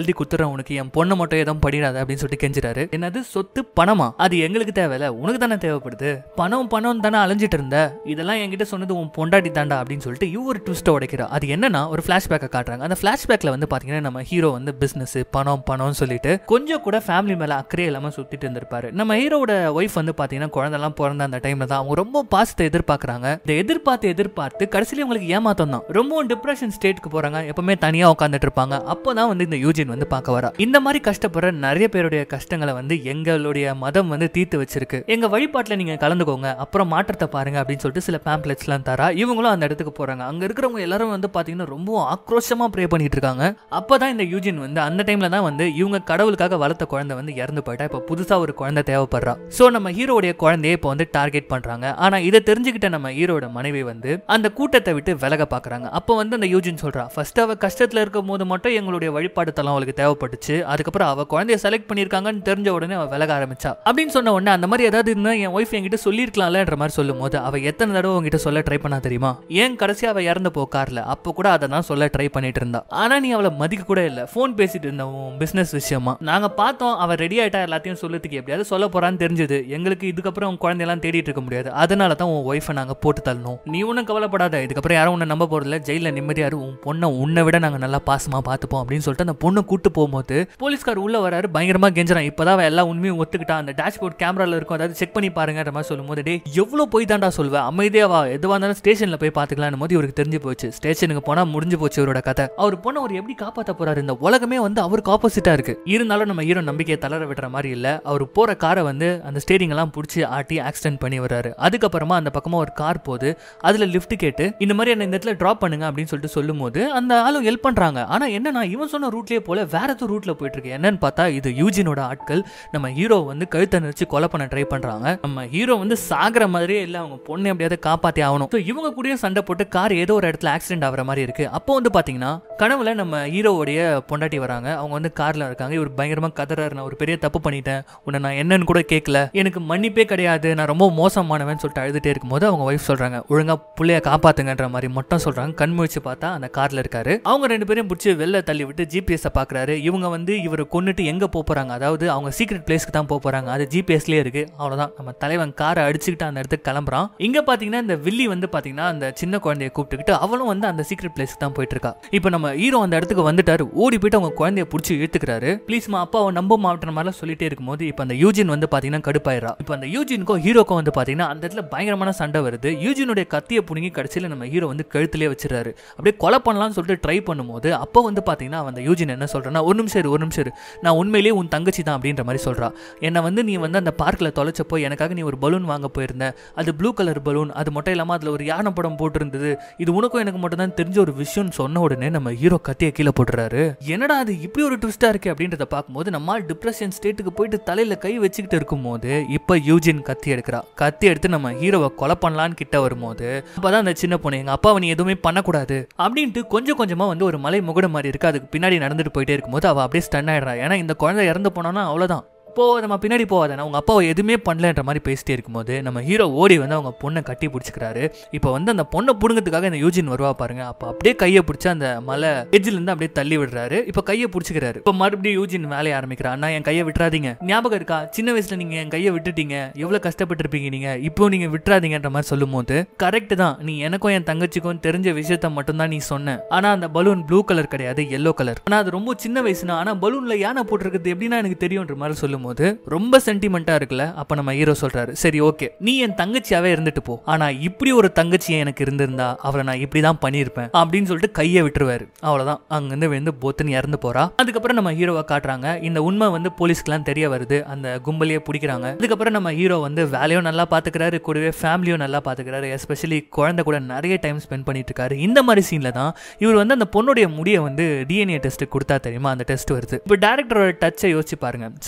எழுதி குத்துறேன் உனக்கு என் பொண்ணை மட்டும் எதுவும் படிடாத அப்படின்னு சொல்லிட்டு கெஞ்சுறாரு என்னது சொத்து பணமா அது எங்களுக்கு தேவையில்ல உனக்கு தானே தேவைப்படுது பணம் பணம் தானே அலைஞ்சிட்டு இருந்த இதெல்லாம் என்கிட்ட சொன்னது உன் பொண்டாட்டி தாண்டா அப்படின்னு சொல்லிட்டு இவர் ட்விஸ்ட்டை உடைக்கிறா அது என்னன்னா ஒரு ஃபிளாஷ்பேக்கை காட்டுறாங்க அந்த ஃபிளாஷ்பேக்ல வந்து பாத்தீங்கன்னா நம்ம ஹீரோ வந்து பிசினஸ் பணம் பணம்னு சொல்லிட்டு கொஞ்சம் கூட ஃபேமிலி மேல அக்கறை இல்லாம சுத்திட்டு இருந்திருப்பாரு நம்ம ஹீரோட ஒய்ஃப் வந்து பாத்தீங்கன்னா குழந்தைலாம் பிறந்த அந்த டைம்ல தான் அவங்க ரொம்ப பாசத்தை எதிர்பார்க்கறாங்க இந்த எதிர்பார்த்து எதிர்பார்த்து கடைசியில உங்களுக்கு ஏமாத்தம் தான் ரொம்ப டிப்ரெஷன் ஸ்டேட்க்கு போறாங்க எப்பவுமே தனியா உட்காந்துட்டு இருப்பாங்க அப்போதான் வந்து இந்த யூஜின் வந்து பார்க்க வரா இந்த மாதிரி கஷ்டப்படுற நிறைய பேருடைய கஷ்டங்களை வந்து எங்களுடைய மதம் வந்து தீர்த்து வச்சிருக்கு எங்க வழிபாட்டுல நீங்க கலந்துக்கோங்க அப்புறம் மாற்றத்தை பாருங்க அப்படின்னு சொல்லிட்டு சில பேம்ப்ளெட்ஸ்லாம் தரா இவங்களும் அந்த இடத்துக்கு போறாங்க அங்க இருக்கிறவங்க எல்லாரும் வந்து பாத்தீங்கன்னா ரொம்ப ஆக்ரோஷமா ப்ரே பண்ணிட்டு இருக்காங்க அப்பதான் இந்த யூஜின் வந்து அந்த டைம்ல தான் வந்து இவங்க கடவுளுக்காக வளர்த்த குழந்தை வந்து இறந்து போயிட்டா இப்போ புதுசா ஒரு குழந்தை தேவைப்படுறா சோ நம்ம ஹீரோடைய குழந்தைய இப்போ வந்து டார்கெட் பண்றாங்க ஆனா இதை தெரிஞ்சுக்கிட்ட நம்ம ஹீரோட மனைவி வந்து அந்த கூட்டத்தை விட்டு விலக பாக்குறாங்க அப்போ வந்து அந்த யூஜின் சொல்றா ஃபர்ஸ்ட் அவ கஷ்டத்துல இருக்கும் போது மட்டும் எங்களுடைய வழிபாடு தலம் அவளுக்கு தேவைப்பட்டுச்சு அதுக்கப்புறம் அவ குழந்தைய செலக்ட் பண்ணிருக்காங்கன்னு தெரிஞ்ச உடனே அவ விலக ஆரம்பிச்சா அப்படின்னு சொன்ன உடனே அந்த மாதிரி ஏதாவது இருந்தா என் ஒய்ஃப் என்கிட்ட சொல்லிருக்கலாம்லன்ற மாதிரி சொல்லும் போது அவ எத்தனை தடவை உங்ககிட்ட சொல்ல ட்ரை பண்ணா தெரியுமா ஏன் கடைசி அவ இறந்து போ கார்ல அப்போ கூட அதை தான் சொல்ல ட்ரை பண்ணிட்டு இருந்தா ஆனா நீ அவளை மதிக்க கூட இல்ல ஃபோன் பேசிட்டு இருந்த உன் பிசினஸ் விஷயமா நாங்க பார்த்தோம் அவ ரெடி ஆயிட்டா எல்லாத்தையும் சொல்லுறதுக்கு எப்படியாவது சொல்ல போறான்னு தெரிஞ்சது எங்களுக்கு இதுக்கப்புறம் உன் குழந்தையெல்லாம் தேடிட்டு இருக்க முடியாது அதனால தான் உன் ஒய்ஃபை நாங்க போட்டு தள்ளணும் நீ ஒன்றும் கவலைப்படாத இதுக்கப்புறம் யாரும் உன்னை நம்ப போறதில்ல ஜெயில நிம்மதியா இரு உன் பொண்ணை உன்னை விட நாங்க நல்லா பாசமா பார்த்துப்போம் அப்படின்னு சொல்லிட்டு அந்த பொண்ணை கூட்டு போகும்போது போலீஸ்கார் உள்ள வராரு பயங்கரமா கெஞ்சுறான் இப்பதான் அவன் எல்லா உண்மையும் ஒத்துக்கிட்டா அந்த டேஷ்போர்ட் கேமரால இருக்கும் அதாவது செக் பண்ணி பாருங்கன்ற மாதிரி சொல்லும்போது டே எவ்வளவு போய் தாண்டா சொல்லுவேன் அமைதியா வா எதுவா இருந்தாலும் ஸ்டேஷன்ல போய் பாத்துக்கலாம் போது இவருக்கு தெரிஞ்சு போச்சு ஸ்டேஷனுக்கு போனா முடிஞ்சு போச்சு இவரோட கதை அவர் பொண்ணை அவர் எப்படி காப்பாத்த போறாரு இந்த உலகமே வந்து அவருக்கு ஆப்போசிட்டா இருக்கு இருந்தாலும் நம்ம ஹீரோ நம்பிக்கையை தளர விடுற மாதிரி இல்ல அவர் போற காரை வந்து அந்த ஸ்டேரிங் எல்லாம் பிடிச்சி ஆட்டி ஆக்சிடென்ட் பண்ணி வர்றாரு அதுக்கப்புறமா அந்த பக்கமா ஒரு கார் போகுது அதுல லிஃப்ட் கேட்டு இந்த மாதிரி என்ன இந்த இடத்துல டிராப் பண்ணுங்க அப்படின்னு சொல்லிட்டு சொல்லும்போது அந்த ஆளும் ஹெல்ப் பண்றாங்க ஆனா என்னன்னா இவன் சொன்ன ரூட்லயே போல வேற ஏதோ ரூட்ல போயிட்டு இருக்கு என்னன்னு பார்த்தா இது யூஜினோட ஆட்கள் நம்ம ஹீரோ வந்து கழுத்தை நிறுத்தி கொலை பண்ண ட்ரை பண்றாங்க நம்ம ஹீரோ வந்து சாகுற மாதிரியே இல்ல அவங்க பொண்ணை எப்படியாவது காப்பாத்தி ஆகணும் So இவங்க கூடயும் சண்டை போட்டு கார் ஏதோ ஒரு இடத்துல ஆக்சிடென்ட் ஆகிற மாதிரி இருக்கு அப்போ வந்து பாத்தீங்கன்னா கனவுல நம்ம ஹீரோவுடைய பொண்டாட்டி வராங்க அவங்க வந்து கார்ல இருக்காங்க இவர் பயங்கரமா கதறாரு நான் ஒரு பெரிய தப்பு பண்ணிட்டேன் உன்னை நான் என்னன்னு கூட கேட்கல எனக்கு மன்னிப்பே கிடையாது நான் ரொம்ப மோசமானவன் சொல்லிட்டு அழுதுட்டே இருக்கும்போது அவங்க ஒய்ஃப் சொல்றாங்க ஒழுங்கா புள்ளைய காப்பாத்துங்கன்ற மாதிரி மட்டும் சொல்றாங்க கண் முழிச்சு பார்த்தா அந்த கார்ல இருக்காரு அவங்க ரெண்டு பேரும் பிடிச்சி வெளில தள்ளி விட்டு ஜிபிஎஸ் பாக்குறாரு இவங்க வந்து இவரை கொன்னுட்டு எங்க போக போறாங்க அதாவது அவங்க சீக்ரெட் பிளேஸ்க்கு தான் போக போறாங்க அது ஜிபிஎஸ்லயே இருக்கு அவ்வளவுதான் நம்ம தலைவன் காரை அடிச்சுக்கிட்டு அந்த இடத்துக்கு கிளம்புறான் இங்க பாத்தீங்கன்னா இந்த வில்லி வந்து பாத்தீங்கன்னா அந்த சின்ன குழந்தைய கூப்பிட்டுக்கிட்டு அவளும் வந்து அந்த சீக்ரெட் பிளேஸ்க்கு தான் போயிட்டு இருக்கா இப்போ நம்ம ஹீரோ அந்த இடத்துக்கு வந்துட்டாரு ஓடி போயிட்டு அவங்க குழந்தைய பிடிச்சி இழுத்துக்கிறாரு ப்ளீஸ்மா அப்பாவை நம்ப மாவட்ட மாதிரிலாம் சொல்லிட்டே இருக்கும்போது இப்போ அந்த யூஜின் வந்து பாத்தீங்கன்னா கடுப்பாயிரா இப்போ அந்த யூஜினுக்கும் ஹீரோக்கும் வந்து பாத்தீங்கன்னா அந்த இடத்துல பயங்கரமான சண்டை வருது யூஜினுடைய கத்தியை புடுங்கி கடைசியில் நம்ம ஹீரோ வந்து கழுத்திலே வச்சிடறாரு அப்படியே கொலை பண்ணலாம்னு சொல்லிட்டு ட்ரை பண்ணும்போது அப்போ வந்து பாத்தீங்கன்னா அந்த யூஜின் என்ன சொல்றேன்னா ஒரு நிமிஷம் இரு, ஒரு நிமிஷம் இரு. நான் உண்மையிலேயே உன் தங்கச்சி தான் அப்படின்ற மாதிரி சொல்றா என்னை வந்து நீ வந்து அந்த பார்க்கில் தொலைச்சப்போ எனக்காக நீ ஒரு பலூன் வாங்க போயிருந்த அது ப்ளூ கலர் பலூன் அது மட்டும் இல்லாமல் அதில் ஒரு யானை படம் போட்டிருந்தது இது உனக்கும் எனக்கு மட்டும் தான் தெரிஞ்ச ஒரு விஷயம்னு சொன்ன உடனே நம்ம ஹீரோ கத்தியை கீழே போட்டுறாரு என்னடா அது இப்படி ஒரு ட்விஸ்டா இருக்கு அப்படின்றத பார்க்கும்போது நம்மால் டிப்ரெஷன் ஸ்டேட்டுக்கு போயிட்டு தலையில கை வச்சுக்கிட்டு இருக்கும்போது இப்போ யூஜின் கத்தி எடுக்கிறா கத்தி எடுத்து நம்ம ஹீரோவை கொலை பண்ணலான்னு கிட்ட வரும்போது அப்பதான் அந்த சின்ன பொண்ணு எங்க அப்பாவை நீ எதுவுமே பண்ணக்கூடாது அப்படின்ட்டு கொஞ்சம் கொஞ்சமா வந்து ஒரு மலை முகடு மாதிரி இருக்கு அதுக்கு பின்னாடி நடந்துட்டு போயிட்டே இருக்கும்போது அவ அப்படியே ஸ்டன் ஆயிடுறா ஏன்னா இந்த குழந்தை இறந்து போனானா அவ்வளவுதான் போ நம்ம பின்னாடி போகாத நான் உங்க அப்பாவை எதுவுமே பண்ணலன்ற மாதிரி பேசிட்டே இருக்கும்போது நம்ம ஹீரோ ஓடி வந்து அவங்க பொண்ணை கட்டி பிடிச்சிக்கிறாரு இப்போ வந்து அந்த பொண்ணை புடுங்கிறதுக்காக இந்த யூஜின் வருவா பாருங்க அப்போ அப்படியே கையை பிடிச்சி அந்த மலை எஜ்ஜில் இருந்து அப்படியே தள்ளி விடுறாரு இப்போ கையை பிடிச்சிக்கிறாரு இப்போ மறுபடியும் யூஜின் வேலையை ஆரம்பிக்கிறா அண்ணா என் கையை விட்டுறாதீங்க ஞாபகம் இருக்கா சின்ன வயசுல நீங்க என் கையை விட்டுட்டீங்க எவ்வளவு கஷ்டப்பட்டிருப்பீங்க நீங்க இப்போ நீங்க விட்டுறாதீங்கன்ற மாதிரி சொல்லும்போது கரெக்ட் தான் நீ எனக்கும் என் தங்கச்சிக்கும் தெரிஞ்ச விஷயத்த மட்டும்தான் நீ சொன்ன ஆனா அந்த பலூன் ப்ளூ கலர் கிடையாது எல்லோ கலர் ஆனா அது ரொம்ப சின்ன வயசுனா ஆனா பலூன்ல யானை போட்டிருக்கிறது எப்படின்னா எனக்கு தெரியும்ன்ற மாதிரி சொல்லும்போது ரொம்ப சென்டிமெண்டா இருக்குல்ல அப்ப நம்ம ஹீரோ சொல்றாரு சரி ஓகே நீ என் தங்கச்சியாவே இருந்துட்டு போ ஆனா இப்படி ஒரு தங்கச்சி எனக்கு இருந்திருந்தா அவளை நான் இப்படி தான் பண்ணியிருப்பேன் அப்படின்னு சொல்லிட்டு கையை விட்டுருவாரு அவ்வளவுதான் அங்கிருந்து விழுந்து போத்துன்னு இறந்து போறா அதுக்கப்புறம் நம்ம ஹீரோவை காட்டுறாங்க இந்த உண்மை வந்து போலீஸ்க்குலாம் தெரிய வருது அந்த கும்பலையே பிடிக்கிறாங்க அதுக்கப்புறம் நம்ம ஹீரோ வந்து வேலையும் நல்லா பாத்துக்கிறாரு கூடவே ஃபேமிலியும் நல்லா பாத்துக்கிறாரு எஸ்பெஷலி குழந்தை கூட நிறைய டைம் ஸ்பெண்ட் பண்ணிட்டு இருக்காரு இந்த மாதிரி சீன்ல தான் இவர் வந்து அந்த பொண்ணுடைய முடியை வந்து டிஎன்ஏ டெஸ்ட் கொடுத்தா தெரியுமா அந்த டெஸ்ட் வருது இப்போ டேரக்டரோட டச்சை யோசிச்சு பாருங்க ஸோ அந்த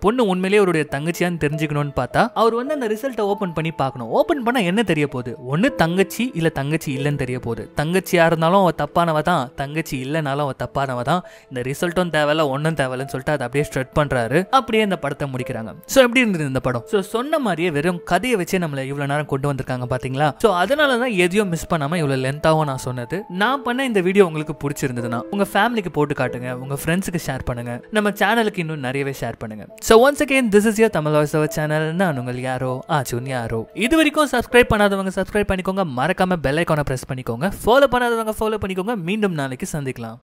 பொண்ணு உண்மையிலேயே அவருடைய தங்கச்சியான்னு தெரிஞ்சுக்கணும்னு பார்த்தா அவர் வந்து அந்த ரிசல்ட்டை ஓப்பன் பண்ணி பார்க்கணும் ஓப்பன் பண்ணா என்ன தெரிய போகுது ஒன்னு தங்கச்சி இல்ல தங்கச்சி இல்லைன்னு தெரிய போகுது தங்கச்சியா இருந்தாலும் அவ தப்பானவ தான் தங்கச்சி இல்லைனாலும் அவ தப்பானவ தான் இந்த ரிசல்ட்டும் தேவையில்ல ஒன்றும் தேவையில்லன்னு சொல்லிட்டு அதை அப்படியே ஸ்ட்ரெட் பண்றாரு அப்படியே இந்த படத்தை முடிக்கிறாங்க ஸோ எப்படி இருந்தது இந்த படம் ஸோ சொன்ன மாதிரியே வெறும் கதையை வச்சே நம்மள இவ்வளவு நேரம் கொண்டு வந்திருக்காங்க பாத்தீங்களா ஸோ அதனால தான் எதையும் மிஸ் பண்ணாம இவ்வளவு லென்த்தாவும் நான் சொன்னது நான் பண்ண இந்த வீடியோ உங்களுக்கு பிடிச்சிருந்ததுன்னா உங்க ஃபேமிலிக்கு போட்டு காட்டுங்க உங்க ஃப்ரெண்ட்ஸுக்கு ஷேர் பண்ணுங்க நம்ம சேனலுக்கு இன்னும் நிறையவே ஷேர் பண்ணுங்க so once again this is your Tamil voice over channel நான் உங்கள் யாரோ ஆச்சுன் யாரோ இது வரைக்கும் சப்ஸ்கிரைப் பண்ணாதவங்க சப்ஸ்கிரைப் பண்ணிக்கோங்க மறக்காம பெல் ஐக்கானை பிரஸ் பண்ணிக்கோங்க ஃபாலோ பண்ணாதவங்க ஃபாலோ பண்ணிக்கோங்க மீண்டும் நாளைக்கு சந்திக்கலாம்